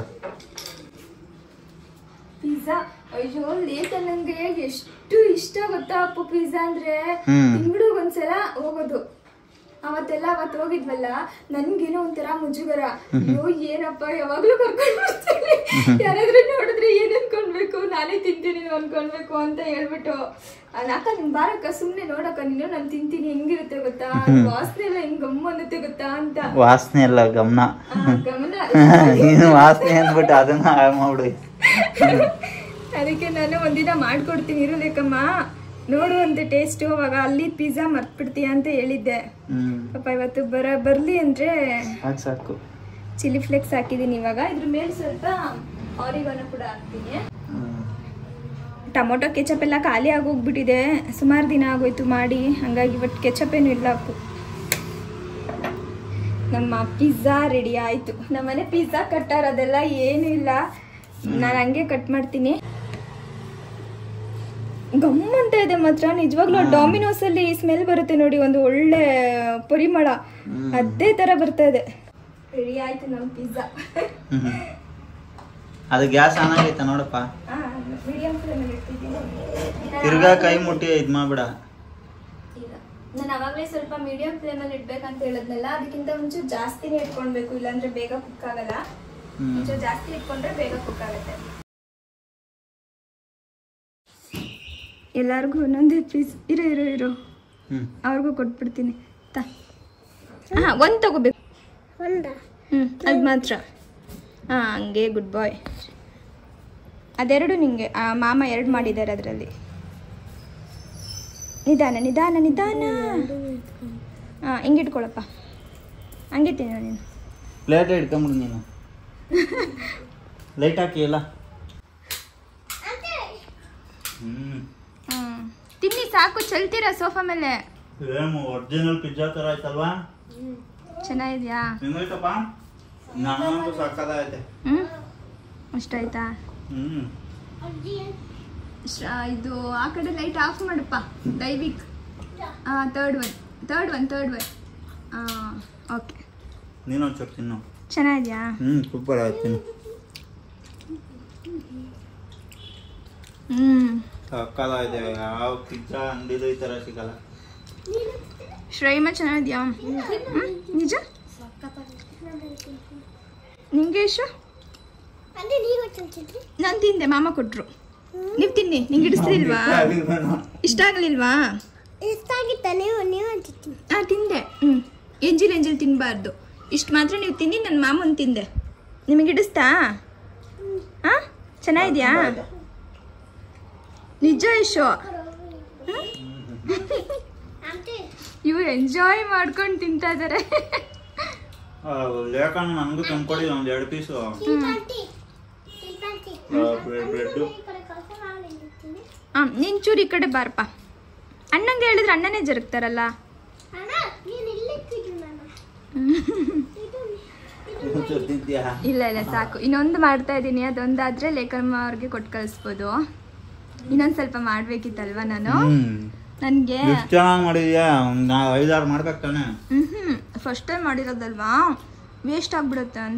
ಪಿಜ್ಜಾ ಅಯ್ಯೋ ಲೇಟ್ ನಂಗೆ ಎಷ್ಟು ಇಷ್ಟ ಗೊತ್ತಾ ಅಪ್ಪು ಪಿಜ್ಜಾ ಅಂದ್ರೆ ಹ್ಮ್. ತಿಂಗಳು ಒಂದ್ಸಲ ಹೋಗೋದು ಅವತ್ತೆಲ್ಲ ಅವತ್ತು ಹೋಗಿದ್ವಲ್ಲ ನನ್ಗೇನೋ ಒಂಥರ ಮುಜುಗರ ಅಯ್ಯೋ ಏನಪ್ಪ ಯಾವಾಗ್ಲೂ ಕರ್ಕೊಂಡು ಬರ್ತೀನಿ ಯಾರಾದ್ರೂ ನೋಡಿದ್ರೆ ಏನ್ ಅನ್ಕೊಂಡ್ಬೇಕು ನಾನೇ ತಿಂತೀನಿ ನೀನು ಅನ್ಕೊಂಡ್ಬೇಕು ಅಂತ ಹೇಳ್ಬಿಟ್ಟು ಅಕ್ಕ ನಿನ್ ಬಾರಕ್ಕ ಸುಮ್ನೆ ನೋಡಕ್ಕ ನೀನು ನಾನು ತಿಂತೀನಿ ಹೆಂಗಿರುತ್ತೆ ಗೊತ್ತಾ ವಾಸನೆ ಎಲ್ಲ ಹೆಂಗ್ ಗಮ್ಮ ಅನ್ನತ್ತೆ ಗೊತ್ತಾ ಅಂತ ವಾಸನೆ ಎಲ್ಲ ಗಮನ ಆ, ಗಮನ ನೀನು ವಾಸನೆ ಅಂದ್ಬಿಟ್ಟು ಅದನ್ನ ಹಾಳು ಮಾಡ್ಬಿಡು ಅದಕ್ಕೆ ನಾನು ಒಂದಿನ ಮಾಡ್ಕೊಡ್ತೀನಿ ಇರಲೇಕಮ್ಮ ನೋಡು ಅಂತ ಟೇಸ್ಟ್ ಅವಾಗ ಅಲ್ಲಿ ಪಿಜ್ಜಾ ಮರ್ತ್ಬಿಡ್ತೀಯ ಅಂತ ಹೇಳಿದ್ದೆ ಹ್ಮ್ ಪಾಪ ಇವತ್ತು ಬರ ಬರ್ಲಿ ಅಂದ್ರೆ ಸಾಕು ಸಾಕು ಚಿಲ್ಲಿ ಫ್ಲೇಕ್ಸ್ ಹಾಕಿದ್ದೀನಿ ಇವಾಗ ಇದ್ರ ಮೇಲೆ ಸ್ವಲ್ಪ ಆರಿಗಾನ ಕೂಡ ಹಾಕ್ತೀನಿ ಹ್ಮ್ ಟೊಮೊಟೊ ಕೆಚಪ್ ಎಲ್ಲ ಖಾಲಿ ಆಗೋಗ್ಬಿಟ್ಟಿದೆ ಸುಮಾರು ದಿನ ಆಗೋಯ್ತು ಮಾಡಿ ಹಂಗಾಗಿ ಇವತ್ತು ಕೆಚಪ್ ಏನು ಇಲ್ಲ ಅಪ್ಪು ನಮ್ಮ ಪಿಜ್ಜಾ ರೆಡಿ ಆಯಿತು ನಮ್ಮನೆ ಪಿಜ್ಜಾ ಕಟ್ಟಾರ ಅದೆಲ್ಲ ಏನೂ ಇಲ್ಲ ನಾನು ಹಂಗೆ ಕಟ್ ಮಾಡ್ತೀನಿ ಗಮ್ ಅಂತ ಇದೆ ಮಾತ್ರ ನಿಜವಾಗ್ಲೂ ಡಾಮಿನೋಸ್ ಅಲ್ಲಿ ಸ್ಮೆಲ್ ಬರುತ್ತೆ ನೋಡಿ ಒಂದು ಒಳ್ಳೆ ಪರಿಮಳ ಅದೇ ತರ ಬರ್ತಾ ಇದೆ ರೆಡಿ ಆಯ್ತು ನಮ್ಮ ಪಿಜ್ಜಾ ಹ್ಮ್. ಅದು ಗ್ಯಾಸ್ ಆನ್ ಆಗೈತೆ ನೋಡಪ್ಪ ಮೀಡಿಯಂ ಫ್ಲೇಮಲ್ಲಿ ಇಟ್ಟಿದ್ದೀನಿ ತಿರ್ಗಾ ಕೈ ಮುಟ್ಟಿ ಇದ್ ಮಾಡ್ಬಿಡ ಇಲ್ಲ ನಾನು ಅವಾಗಲೇ ಸ್ವಲ್ಪ ಮೀಡಿಯಂ ಫ್ಲೇಮಲ್ಲಿ ಇಡ್ಬೇಕಂತ ಹೇಳಿದ್ನಲ್ಲ ಅದಕ್ಕಿಂತ ಒಂಚೂರು ಜಾಸ್ತಿನೇ ಇಟ್ಕೊಳ್ಬೇಕು ಇಲ್ಲಾಂದ್ರೆ ಬೇಗ ಕುಕ್ ಆಗಲ್ಲ ಹ್ಮ್ ಒಂಚೂರು ಜಾಸ್ತಿ ಇಟ್ಕೊಂಡ್ರೆ ಬೇಗ ಕುಕ್ ಆಗುತ್ತೆ ಎಲ್ಲರಿಗೂ ಒಂದೊಂದೇ ಪೀಸ್ ಇರೋ ಇರೋ ಇರೋ ಹ್ಮ್ ಅವ್ರಿಗೂ ಕೊಟ್ಬಿಡ್ತೀನಿ ತಾ ಹಾಂ ಒಂದು ತಗೋಬೇಕು ಹ್ಞೂ ಅದು ಮಾತ್ರ ಹಾಂ ಹಂಗೆ ಗುಡ್ ಬಾಯ್ ಅದೆರಡು ನಿಂಗೆ ಆ ಮಾಮ ಎರಡು ಮಾಡಿದ್ದಾರೆ ಅದರಲ್ಲಿ ನಿಧಾನ ನಿಧಾನ ನಿಧಾನ ಹಾಂ ಹಿಂಗೆ ಇಟ್ಕೊಳಪ್ಪ ಹಂಗೆ ತಿನ್ನೋ ನೀನು ಪ್ಲೇಟ್ ಹಿಡ್ಕೊಂಬಿಡು ನೀನು ಲೈಟ್ ಹಾಕಿ ಎಲ್ಲ ಹ್ಮ್ ಹ್ಞೂ ತಿನ್ನಿ ಸಾಕು ಚಲ್ತೀರಾ ಸೋಫಾ ಮೇಲೆ ಏನು ಒರಿಜಿನಲ್ ಪಿಜ್ಜಾ ತರ ಆಯ್ತಲ್ವಾ ಚೆನ್ನಾಗಿದ್ಯಾ ಹೆಂಗೈತಪ್ಪ ನನಗಂತೂ ಸಕ್ಕದಾಗೈತೆ ಹ್ಞೂ ಇಷ್ಟಾಯ್ತಾ ಹ್ಮ್ ಶ- ಇದು ಆ ಕಡೆ ಲೈಟ್ ಆಫ್ ಮಾಡಪ್ಪ ದೈವಿಕ್ ಹಾಂ third one third one third one ಹಾಂ ಓಕೆ ನೀನು ಒಂಚೂರು ತಿನ್ನು ಚೆನ್ನಾಗಿದ್ಯಾ ಹ್ಮ್ ಸೂಪರ್ ಆಯ್ತು ಹ್ಞೂ ಸಕ್ಕದಾಗಿದೆ ಯಾವ ಪಿಜ್ಜಾ ಅಂಗಡಿದು ಈ ಥರ ಸಿಗಲ್ಲ ಶ್ರೈಮ ಚೆನ್ನಾಗಿದ್ಯಾ ಹ್ಮ್? ನಿಜ ನಿಂಗೆ ಎಷ್ಟು ನಾನು ತಿಂದೆ ಮಾಮ ಕೊಟ್ರು ನೀವು ತಿನ್ನಿ ನಿಂಗೆ ಇಡಿಸ್ಲಿಲ್ವಾ ಇಷ್ಟ ಆಗಲಿಲ್ವಾ ಹಾಂ ತಿಂದೆ ಹ್ಞೂ ಎಂಜಿಲ್ ಎಂಜಿಲ್ ತಿನ್ನಬಾರ್ದು ಇಷ್ಟು ಮಾತ್ರ ನೀವು ತಿನ್ನಿ ನನ್ನ ಮಾಮನ್ ತಿಂದೆ ನಿಮಗೆ ಇಡಿಸ್ತಾ ಹಾಂ ಚೆನ್ನಾಗಿದ್ಯಾ ನಿಜ ಯಶೋ ಇವ್ರು ಎಂಜಾಯ್ ಮಾಡ್ಕೊಂಡು ತಿಂತಾ ಇದ್ದಾರೆ ಲೇಖನ ನನಗೂ ತಂದ್ಕೊಡಿ ಒಂದು ಎರಡು ಪೀಸು ಬ್ರೆಡ್ಡು ಹಾಂ ನೀನು ಚೂರು ಈ ಕಡೆ ಬಾರಪ್ಪ ಅಣ್ಣಂಗೆ ಹೇಳಿದ್ರೆ ಅಣ್ಣನೇ ಜರುಗ್ತಾರಲ್ಲ ಒಂಚೂರು ತಿಂತೀಯಾ ಇಲ್ಲ ಇಲ್ಲ ಸಾಕು ಇನ್ನೊಂದು ಮಾಡ್ತಾ ಇದ್ದೀನಿ ಅದೊಂದಾದ್ರೆ ಲೇಖಮ್ಮ ಅವ್ರಿಗೆ ಕೊಟ್ಟು ಕಳಿಸ್ಬೋದು ಇನ್ನೊಂದು ಸ್ವಲ್ಪ ಮಾಡ್ಬೇಕಿತ್ತಲ್ವಾ ನಾನು ಹ್ಮ್ ನನಗೆ ಎಷ್ಟು ಚೆನ್ನಾಗಿ ಮಾಡಿದ್ಯಾ ಒಂದು ಐದಾರು ಮಾಡ್ಬೇಕು ತಾನೆ ಹ್ಞೂ ಫಸ್ಟ್ ಟೈಮ್ ಮಾಡಿರೋದಲ್ವಾ ವೇಸ್ಟ್ ಆಗ್ಬಿಡುತ್ತೆ ಅಂತ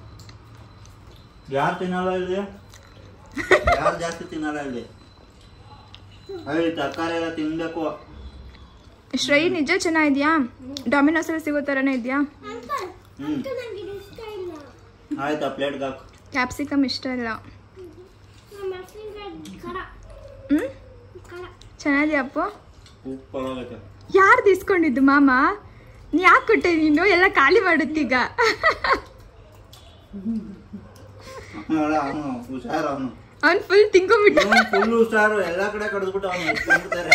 ಯಾರು ತಿನ್ನಲ್ಲ ಇಲ್ಲಿ ಯಾರು ಜಾಸ್ತಿ ತಿನ್ನಲ್ಲ ಇಲ್ಲಿ ಅಲ್ಲಿ ತರಕಾರಿ ಎಲ್ಲ ತಿನ್ಬೇಕು ಶ್ರೈ ನಿಜ ಚೆನ್ನಾಗಿದ್ಯಾ ಡಾಮಿನೋಸಲ್ಲಿ ಸಿಗೋ ಥರನೇ ಇದೆಯಾ ಹ್ಮ್ ಆಯ್ತಾ ಪ್ಲೇಟ್ಗೆ ಹಾಕು ಕ್ಯಾಪ್ಸಿಕಮ್ ಇಷ್ಟ ಇಲ್ಲ ಹ್ಞೂ ಚೆನ್ನಾಗಿದ್ಯಾ ಅಪ್ಪು ಸೂಪರ್ ಆಗೈತೆ ಯಾರ್ದು ಇಸ್ಕೊಂಡಿದ್ದು ಮಾಮ ನೀ ಯಾಕೆ ಕೊಟ್ಟೆ ನೀನು ಎಲ್ಲ ಖಾಲಿ ಮಾಡುತ್ತೀಗ ಅಲ್ಲ ಅವನು ಹುಷಾರು ಅವನು ಅವ್ನು ಫುಲ್ ತಿನ್ಕೊಂಬಿಟ್ಟ ಫುಲ್ ಹುಷಾರು ಎಲ್ಲ ಕಡೆ ಕಡ್ದ್ಬಿಟ್ಟು ಅವನು ಇಟ್ಕೊಂಡ್ಬಿಡ್ತಾರೆ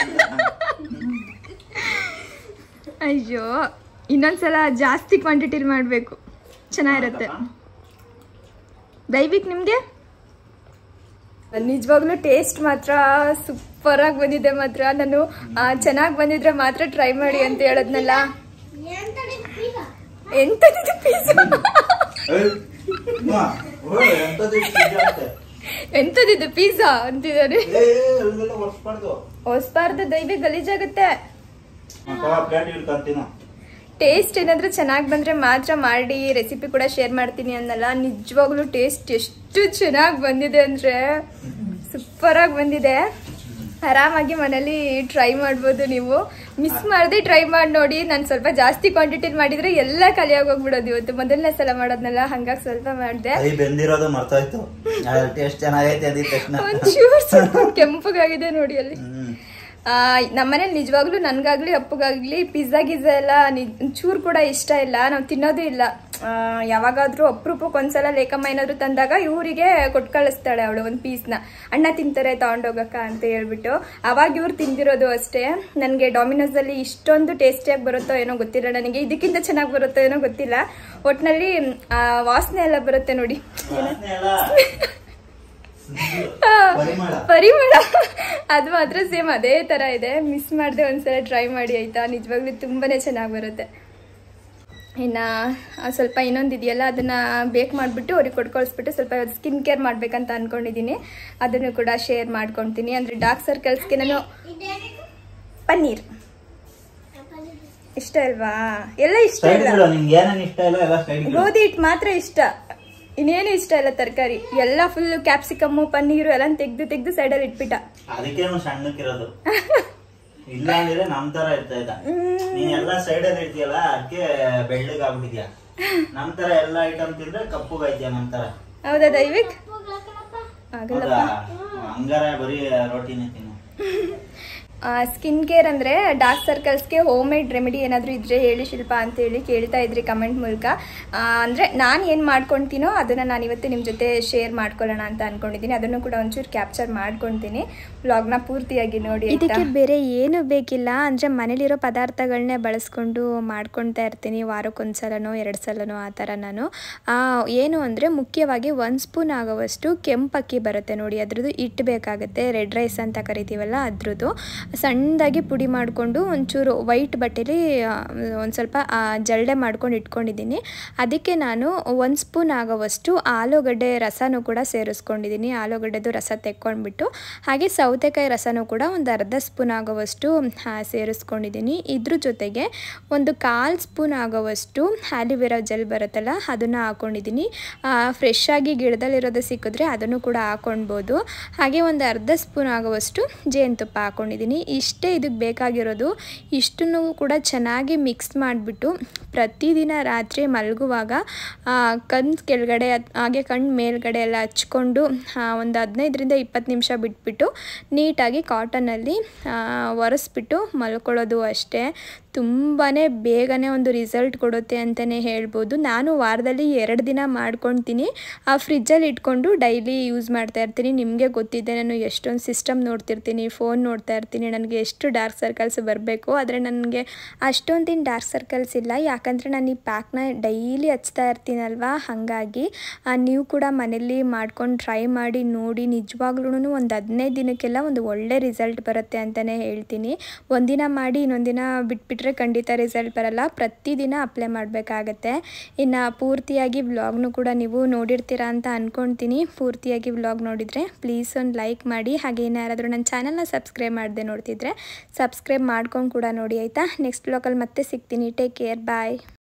ಅಯ್ಯೋ ಇನ್ನೊಂದ್ಸಲ ಜಾಸ್ತಿ ಕ್ವಾಂಟಿಟಿಲಿ ಮಾಡಬೇಕು ಚೆನ್ನಾಗಿರುತ್ತೆ ದೈವಿಕ್ ನಿಮಗೆ ನಿಜವಾಗ್ಲೂ ಟೇಸ್ಟ್ ಮಾತ್ರ ಸೂಪರಾಗಿ ಬಂದಿದೆ ಮಾತ್ರ ನಾನು ಚೆನ್ನಾಗಿ ಬಂದಿದ್ರೆ ಮಾತ್ರ ಟ್ರೈ ಮಾಡಿ ಅಂತ ಹೇಳದ್ನಲ್ಲ ಎಂತದಿದು ಪಿಜ್ಜಾ ಎಂತದಿದು ಪಿಜ್ಜಾ ಅಂತಿದ್ದಾರೆ ಹೊಸ್ಬಾರ್ದು ದೈವಿ ಗಲೀಜಾಗುತ್ತೆ ಪ್ಲೇಟ್ ಇಳ್ಕೊಂತೀನೋ ಟೇಸ್ಟ್ ಏನಾದ್ರೂ ಚೆನ್ನಾಗಿ ಬಂದ್ರೆ ಮಾತ್ರ ಮಾಡಿ ರೆಸಿಪಿ ಕೂಡ ಶೇರ್ ಮಾಡ್ತೀನಿ ಅನ್ನಲ್ಲ ನಿಜವಾಗ್ಲೂ ಟೇಸ್ಟ್ ಎಷ್ಟು ಚೆನ್ನಾಗಿ ಬಂದಿದೆ ಅಂದ್ರೆ ಸೂಪರ್ ಆಗಿ ಬಂದಿದೆ ಆರಾಮಾಗಿ ಮನೇಲಿ ಟ್ರೈ ಮಾಡ್ಬೋದು ನೀವು ಮಿಸ್ ಮಾಡದೆ ಟ್ರೈ ಮಾಡಿ ನೋಡಿ ನಾನು ಸ್ವಲ್ಪ ಜಾಸ್ತಿ ಕ್ವಾಂಟಿಟಿಲಿ ಮಾಡಿದ್ರೆ ಎಲ್ಲ ಖಾಲಿಯಾಗಿ ಹೋಗ್ಬಿಡೋದು ಇವತ್ತು ಮೊದಲನೇ ಸಲ ಮಾಡೋದ್ನಲ್ಲ ಹಂಗಾಗಿ ಸ್ವಲ್ಪ ಮಾಡಿದೆ ಕೈ ಬೆಂದಿರೋದು ಮರ್ತೋಯ್ತು ಟೇಸ್ಟ್ ಚೆನ್ನಾಗೈತೆ ಅದಿದ ತಕ್ಷಣ ಒಂಚೂರು ಸ್ವಲ್ಪ ಕೆಂಪಗಾಗಿದೆ ನೋಡಿ ಅಲ್ಲಿ ಹ್ಮ್ ಆ, ನಮ್ಮನೇಲಿ ನಿಜವಾಗ್ಲೂ ನನ್ಗಾಗ್ಲಿ ಅಪ್ಪಗಾಗ್ಲಿ ಪಿಜ್ಜಾ ಗಿಜ್ಜಾ ಎಲ್ಲ ಚೂರು ಕೂಡ ಇಷ್ಟ ಇಲ್ಲ ನಾವು ತಿನ್ನೋದು ಇಲ್ಲ ಆ, ಯಾವಾಗಾದ್ರೂ ಅಪರೂಪಕ್ಕೆ ಒಂದ್ಸಲ ಲೇಖಮ್ಮ ಏನಾದ್ರು ತಂದಾಗ ಇವರಿಗೆ ಕೊಟ್ಟು ಕಳಿಸ್ತಾಳೆ ಅವಳು ಒಂದು ಪೀಸ್ನ ಅಣ್ಣ ತಿಂತಾರೆ ತಗೊಂಡೋಗಕ್ಕ ಅಂತ ಹೇಳ್ಬಿಟ್ಟು ಅವಾಗ ಇವ್ರು ತಿಂದಿರೋದು ಅಷ್ಟೇ ನನಗೆ ಡಾಮಿನೋಸಲ್ಲಿ ಇಷ್ಟೊಂದು ಟೇಸ್ಟಿಯಾಗಿ ಬರುತ್ತೋ ಏನೋ ಗೊತ್ತಿಲ್ಲ ನನಗೆ ಇದಕ್ಕಿಂತ ಚೆನ್ನಾಗಿ ಬರುತ್ತೋ ಏನೋ ಗೊತ್ತಿಲ್ಲ ಒಟ್ಟಿನಲ್ಲಿ ವಾಸನೆ ಎಲ್ಲ ಬರುತ್ತೆ ನೋಡಿ ವಾಸ್ನೆ ಎಲ್ಲ ಪರಿಮಳ ಪರಿಮಳ ಅದು ಮಾತ್ರ ಸೇಮ್ ಅದೇ ತರ ಇದೆ ಮಿಸ್ ಮಾಡದೆ ಒಂದ್ಸಲ ಟ್ರೈ ಮಾಡಿ ಆಯ್ತಾ ನಿಜವಾಗ್ಲೂ ತುಂಬಾನೇ ಚೆನ್ನಾಗಿ ಬರುತ್ತೆ ಇನ್ನ ಆ ಸ್ವಲ್ಪ ಇನ್ನೊಂದು ಇದೆಯಲ್ಲ ಅದನ್ನ ಬೇಕ್ ಮಾಡಿಬಿಟ್ಟು ಅವ್ರಿಗೆ ಕೊಟ್ಕೊಳಿಸ್ಬಿಟ್ಟು ಸ್ವಲ್ಪ ಸ್ಕಿನ್ ಕೇರ್ ಮಾಡ್ಬೇಕಂತ ಅನ್ಕೊಂಡಿದ್ದೀನಿ ಅದನ್ನು ಕೂಡ ಶೇರ್ ಮಾಡ್ಕೊಳ್ತೀನಿ ಅಂದ್ರೆ ಡಾರ್ಕ್ ಸರ್ಕಲ್ಸ್ಗೆ ನಾನು ಪನ್ನೀರ್ ಇಷ್ಟ ಅಲ್ವಾ ಎಲ್ಲ ಇಷ್ಟ ಸೈಡ್ ಇಲ್ಲ ಬಿಡು ನಿಮ್ಗೆ ಏನೇನು ಇಷ್ಟ ಇಲ್ಲ ಎಲ್ಲ ಸೈಡ್ ಗೋಧಿ ಹಿಟ್ಟು ಮಾತ್ರ ಇಷ್ಟ ಇನ್ನೇನು ಇಷ್ಟ ಇಲ್ಲ ತರಕಾರಿ ಎಲ್ಲ ಫುಲ್ ಕ್ಯಾಪ್ಸಿಕಮ್ಮು ಪನ್ನೀರು ಎಲ್ಲ ತೆಗ್ದು ತೆಗ್ದು ಸೈಡಲ್ಲಿ ಇಟ್ಬಿಟ್ಟ ಅದಕ್ಕೇನು ಸಣ್ಣಕ್ಕಿರೋದು ಇಲ್ಲ ಅಂದ್ರೆ ನಮ್ ತರ ಇರ್ತಾ ಇದ್ದ ನೀನ್ ಎಲ್ಲ ಸೈಡ್ ಅಲ್ಲಿ ಇರ್ತೀಯಲ್ಲ ಅದಕ್ಕೆ ಬೆಳ್ಳಗ್ ಆಗ್ಬಿಟ್ಟಿದ್ಯಾ ನಮ್ ತರ ಎಲ್ಲ ಐಟಮ್ ತಿಂದ್ರೆ ಕಪ್ಪುಗಾಯ್ತೀಯ ನಮ್ ತರ ಹೌದಾ ದೈವಿಕ್ ಆಗಲ್ಲ ಹೌದಾ ಹಂಗಾರ ಬರೀ ರೋಟಿನೇ ತಿನ್ನು ಸ್ಕಿನ್ ಕೇರ್ ಅಂದರೆ ಡಾರ್ಕ್ ಸರ್ಕಲ್ಸ್ಗೆ ಹೋಮ್ ಮೇಡ್ ರೆಮಿಡಿ ಏನಾದರೂ ಇದ್ರೆ ಹೇಳಿ ಶಿಲ್ಪ ಅಂತ ಹೇಳಿ ಕೇಳ್ತಾ ಇದ್ರಿ ಕಮೆಂಟ್ ಮೂಲಕ ಅಂದರೆ ನಾನು ಏನು ಮಾಡ್ಕೊಳ್ತೀನೋ ಅದನ್ನು ನಾನು ಇವತ್ತು ನಿಮ್ಮ ಜೊತೆ ಶೇರ್ ಮಾಡ್ಕೊಳ್ಳೋಣ ಅಂತ ಅನ್ಕೊಂಡಿದ್ದೀನಿ ಅದನ್ನು ಕೂಡ ಒಂಚೂರು ಕ್ಯಾಪ್ಚರ್ ಮಾಡ್ಕೊಳ್ತೀನಿ ವ್ಲಾಗ್ನ ಪೂರ್ತಿಯಾಗಿ ನೋಡಿ ಆಯ್ತಾ? ಇದಕ್ಕೆ ಬೇರೆ ಏನು ಬೇಕಿಲ್ಲ ಅಂದರೆ ಮನೇಲಿರೋ ಪದಾರ್ಥಗಳನ್ನೇ ಬಳಸ್ಕೊಂಡು ಮಾಡ್ಕೊಳ್ತಾ ಇರ್ತೀನಿ ವಾರಕ್ಕೊಂದ್ಸಲನೋ ಎರಡು ಸಲನೋ ಆ ಥರ ನಾನು ಆ, ಏನು ಅಂದರೆ ಮುಖ್ಯವಾಗಿ ಒಂದು ಸ್ಪೂನ್ ಆಗೋವಷ್ಟು ಕೆಂಪಕ್ಕಿ ಬರುತ್ತೆ ನೋಡಿ ಅದ್ರದ್ದು ಹಿಟ್ಟು ಬೇಕಾಗುತ್ತೆ ರೆಡ್ ರೈಸ್ ಅಂತ ಕರಿತೀವಲ್ಲ ಅದ್ರದ್ದು ಸಣ್ಣದಾಗಿ ಪುಡಿ ಮಾಡಿಕೊಂಡು ಒಂಚೂರು ವೈಟ್ ಬಟ್ಟೆಲಿ ಒಂದು ಸ್ವಲ್ಪ ಆ, ಜಲ್ಡೆ ಮಾಡ್ಕೊಂಡು ಇಟ್ಕೊಂಡಿದ್ದೀನಿ ಅದಕ್ಕೆ ನಾನು ಒಂದು ಸ್ಪೂನ್ ಆಗೋವಷ್ಟು ಆಲೂಗಡ್ಡೆ ರಸನೂ ಕೂಡ ಸೇರಿಸ್ಕೊಂಡಿದ್ದೀನಿ ಆಲೂಗಡ್ಡೆದು ರಸ ತೆಕ್ಕೊಂಡ್ಬಿಟ್ಟು ಹಾಗೆ ಸೌತೆಕಾಯಿ ರಸನೂ ಕೂಡ ಒಂದು ಅರ್ಧ ಸ್ಪೂನ್ ಆಗೋವಷ್ಟು ಆ, ಸೇರಿಸ್ಕೊಂಡಿದ್ದೀನಿ ಇದ್ರ ಜೊತೆಗೆ ಒಂದು ಕಾಲು ಸ್ಪೂನ್ ಆಗೋವಷ್ಟು ಆಲಿವೆರಾ ಜೆಲ್ ಬರುತ್ತಲ್ಲ ಅದನ್ನು ಹಾಕ್ಕೊಂಡಿದ್ದೀನಿ ಫ್ರೆಶ್ ಆಗಿ ಗಿಡದಲ್ಲಿರೋದು ಸಿಕ್ಕಿದ್ರೆ ಅದನ್ನು ಕೂಡ ಹಾಕ್ಕೊಳ್ಬೋದು ಹಾಗೆ ಒಂದು ಅರ್ಧ ಸ್ಪೂನ್ ಆಗುವಷ್ಟು ಜೇನುತುಪ್ಪ ಹಾಕ್ಕೊಂಡಿದ್ದೀನಿ ಇಷ್ಟೇ ಇದಕ್ಕೆ ಬೇಕಾಗಿರೋದು ಇಷ್ಟನ್ನು ಕೂಡ ಚೆನ್ನಾಗಿ ಮಿಕ್ಸ್ ಮಾಡಿಬಿಟ್ಟು ಪ್ರತಿದಿನ ರಾತ್ರಿ ಮಲಗುವಾಗ ಕಣ್ಣು ಕೆಳಗಡೆ ಅದ್- ಹಾಗೆ ಕಣ್ಣು ಮೇಲ್ಗಡೆ ಎಲ್ಲ ಹಚ್ಕೊಂಡು ಒಂದು ಹದಿನೈದರಿಂದ ಇಪ್ಪತ್ತು ನಿಮಿಷ ಬಿಟ್ಬಿಟ್ಟು ನೀಟಾಗಿ ಕಾಟನಲ್ಲಿ ಒರೆಸ್ಬಿಟ್ಟು ಮಲ್ಕೊಳ್ಳೋದು ಅಷ್ಟೇ ತುಂಬಾ ಬೇಗನೆ ಒಂದು ರಿಸಲ್ಟ್ ಕೊಡುತ್ತೆ ಅಂತಲೇ ಹೇಳ್ಬೋದು ನಾನು ವಾರದಲ್ಲಿ ಎರಡು ದಿನ ಮಾಡ್ಕೊಳ್ತೀನಿ ಆ ಫ್ರಿಜ್ಜಲ್ಲಿ ಇಟ್ಕೊಂಡು ಡೈಲಿ ಯೂಸ್ ಮಾಡ್ತಾ ಇರ್ತೀನಿ ನಿಮಗೆ ಗೊತ್ತಿದೆ ನಾನು ಎಷ್ಟೊಂದು ಸಿಸ್ಟಮ್ ನೋಡ್ತಿರ್ತೀನಿ ಫೋನ್ ನೋಡ್ತಾ ಇರ್ತೀನಿ ನನಗೆ ಎಷ್ಟು ಡಾರ್ಕ್ ಸರ್ಕಲ್ಸ್ ಬರಬೇಕು ಆದರೆ ನನಗೆ ಅಷ್ಟೊಂದಿನ ಡಾರ್ಕ್ ಸರ್ಕಲ್ಸ್ ಇಲ್ಲ ಯಾಕಂದರೆ ನಾನು ಈ ಪ್ಯಾಕ್ನ ಡೈಲಿ ಹಚ್ತಾ ಇರ್ತೀನಲ್ವಾ ಹಾಗಾಗಿ ಆ, ನೀವು ಕೂಡ ಮನೇಲಿ ಮಾಡ್ಕೊಂಡು ಟ್ರೈ ಮಾಡಿ ನೋಡಿ ನಿಜವಾಗ್ಲೂ ಒಂದು ಹದಿನೈದು ದಿನಕ್ಕೆಲ್ಲ ಒಂದು ಒಳ್ಳೆ ರಿಸಲ್ಟ್ ಬರುತ್ತೆ ಅಂತಲೇ ಹೇಳ್ತೀನಿ ಒಂದಿನ ಮಾಡಿ ಇನ್ನೊಂದಿನ ಬಿಟ್ಬಿಟ್ರೆ ಖಂಡಿತ ರಿಸಲ್ಟ್ ಬರಲ್ಲ ಪ್ರತಿದಿನ ಅಪ್ಲೈ ಮಾಡಬೇಕಾಗತ್ತೆ ಇನ್ನು ಪೂರ್ತಿಯಾಗಿ ವ್ಲಾಗ್ನು ಕೂಡ ನೀವು ನೋಡಿರ್ತೀರಾ ಅಂತ ಅಂದ್ಕೊಳ್ತೀನಿ ಪೂರ್ತಿಯಾಗಿ ವ್ಲಾಗ್ ನೋಡಿದರೆ ಪ್ಲೀಸ್ ಒಂದು ಲೈಕ್ ಮಾಡಿ ಹಾಗೆ ಇನ್ನು ಯಾರಾದರೂ ನನ್ನ ಚಾನಲ್ನ ಸಬ್ಸ್ಕ್ರೈಬ್ ಮಾಡದೆ ನೋಡ್ತಿದ್ರೆ ಸಬ್ಸ್ಕ್ರೈಬ್ ಮಾಡ್ಕೊಂಡು ಕೂಡ ನೋಡಿ ಆಯಿತಾ ನೆಕ್ಸ್ಟ್ ವ್ಲಾಗಲ್ಲಿ ಮತ್ತೆ ಸಿಗ್ತೀನಿ ಟೇಕ್ ಕೇರ್ ಬಾಯ್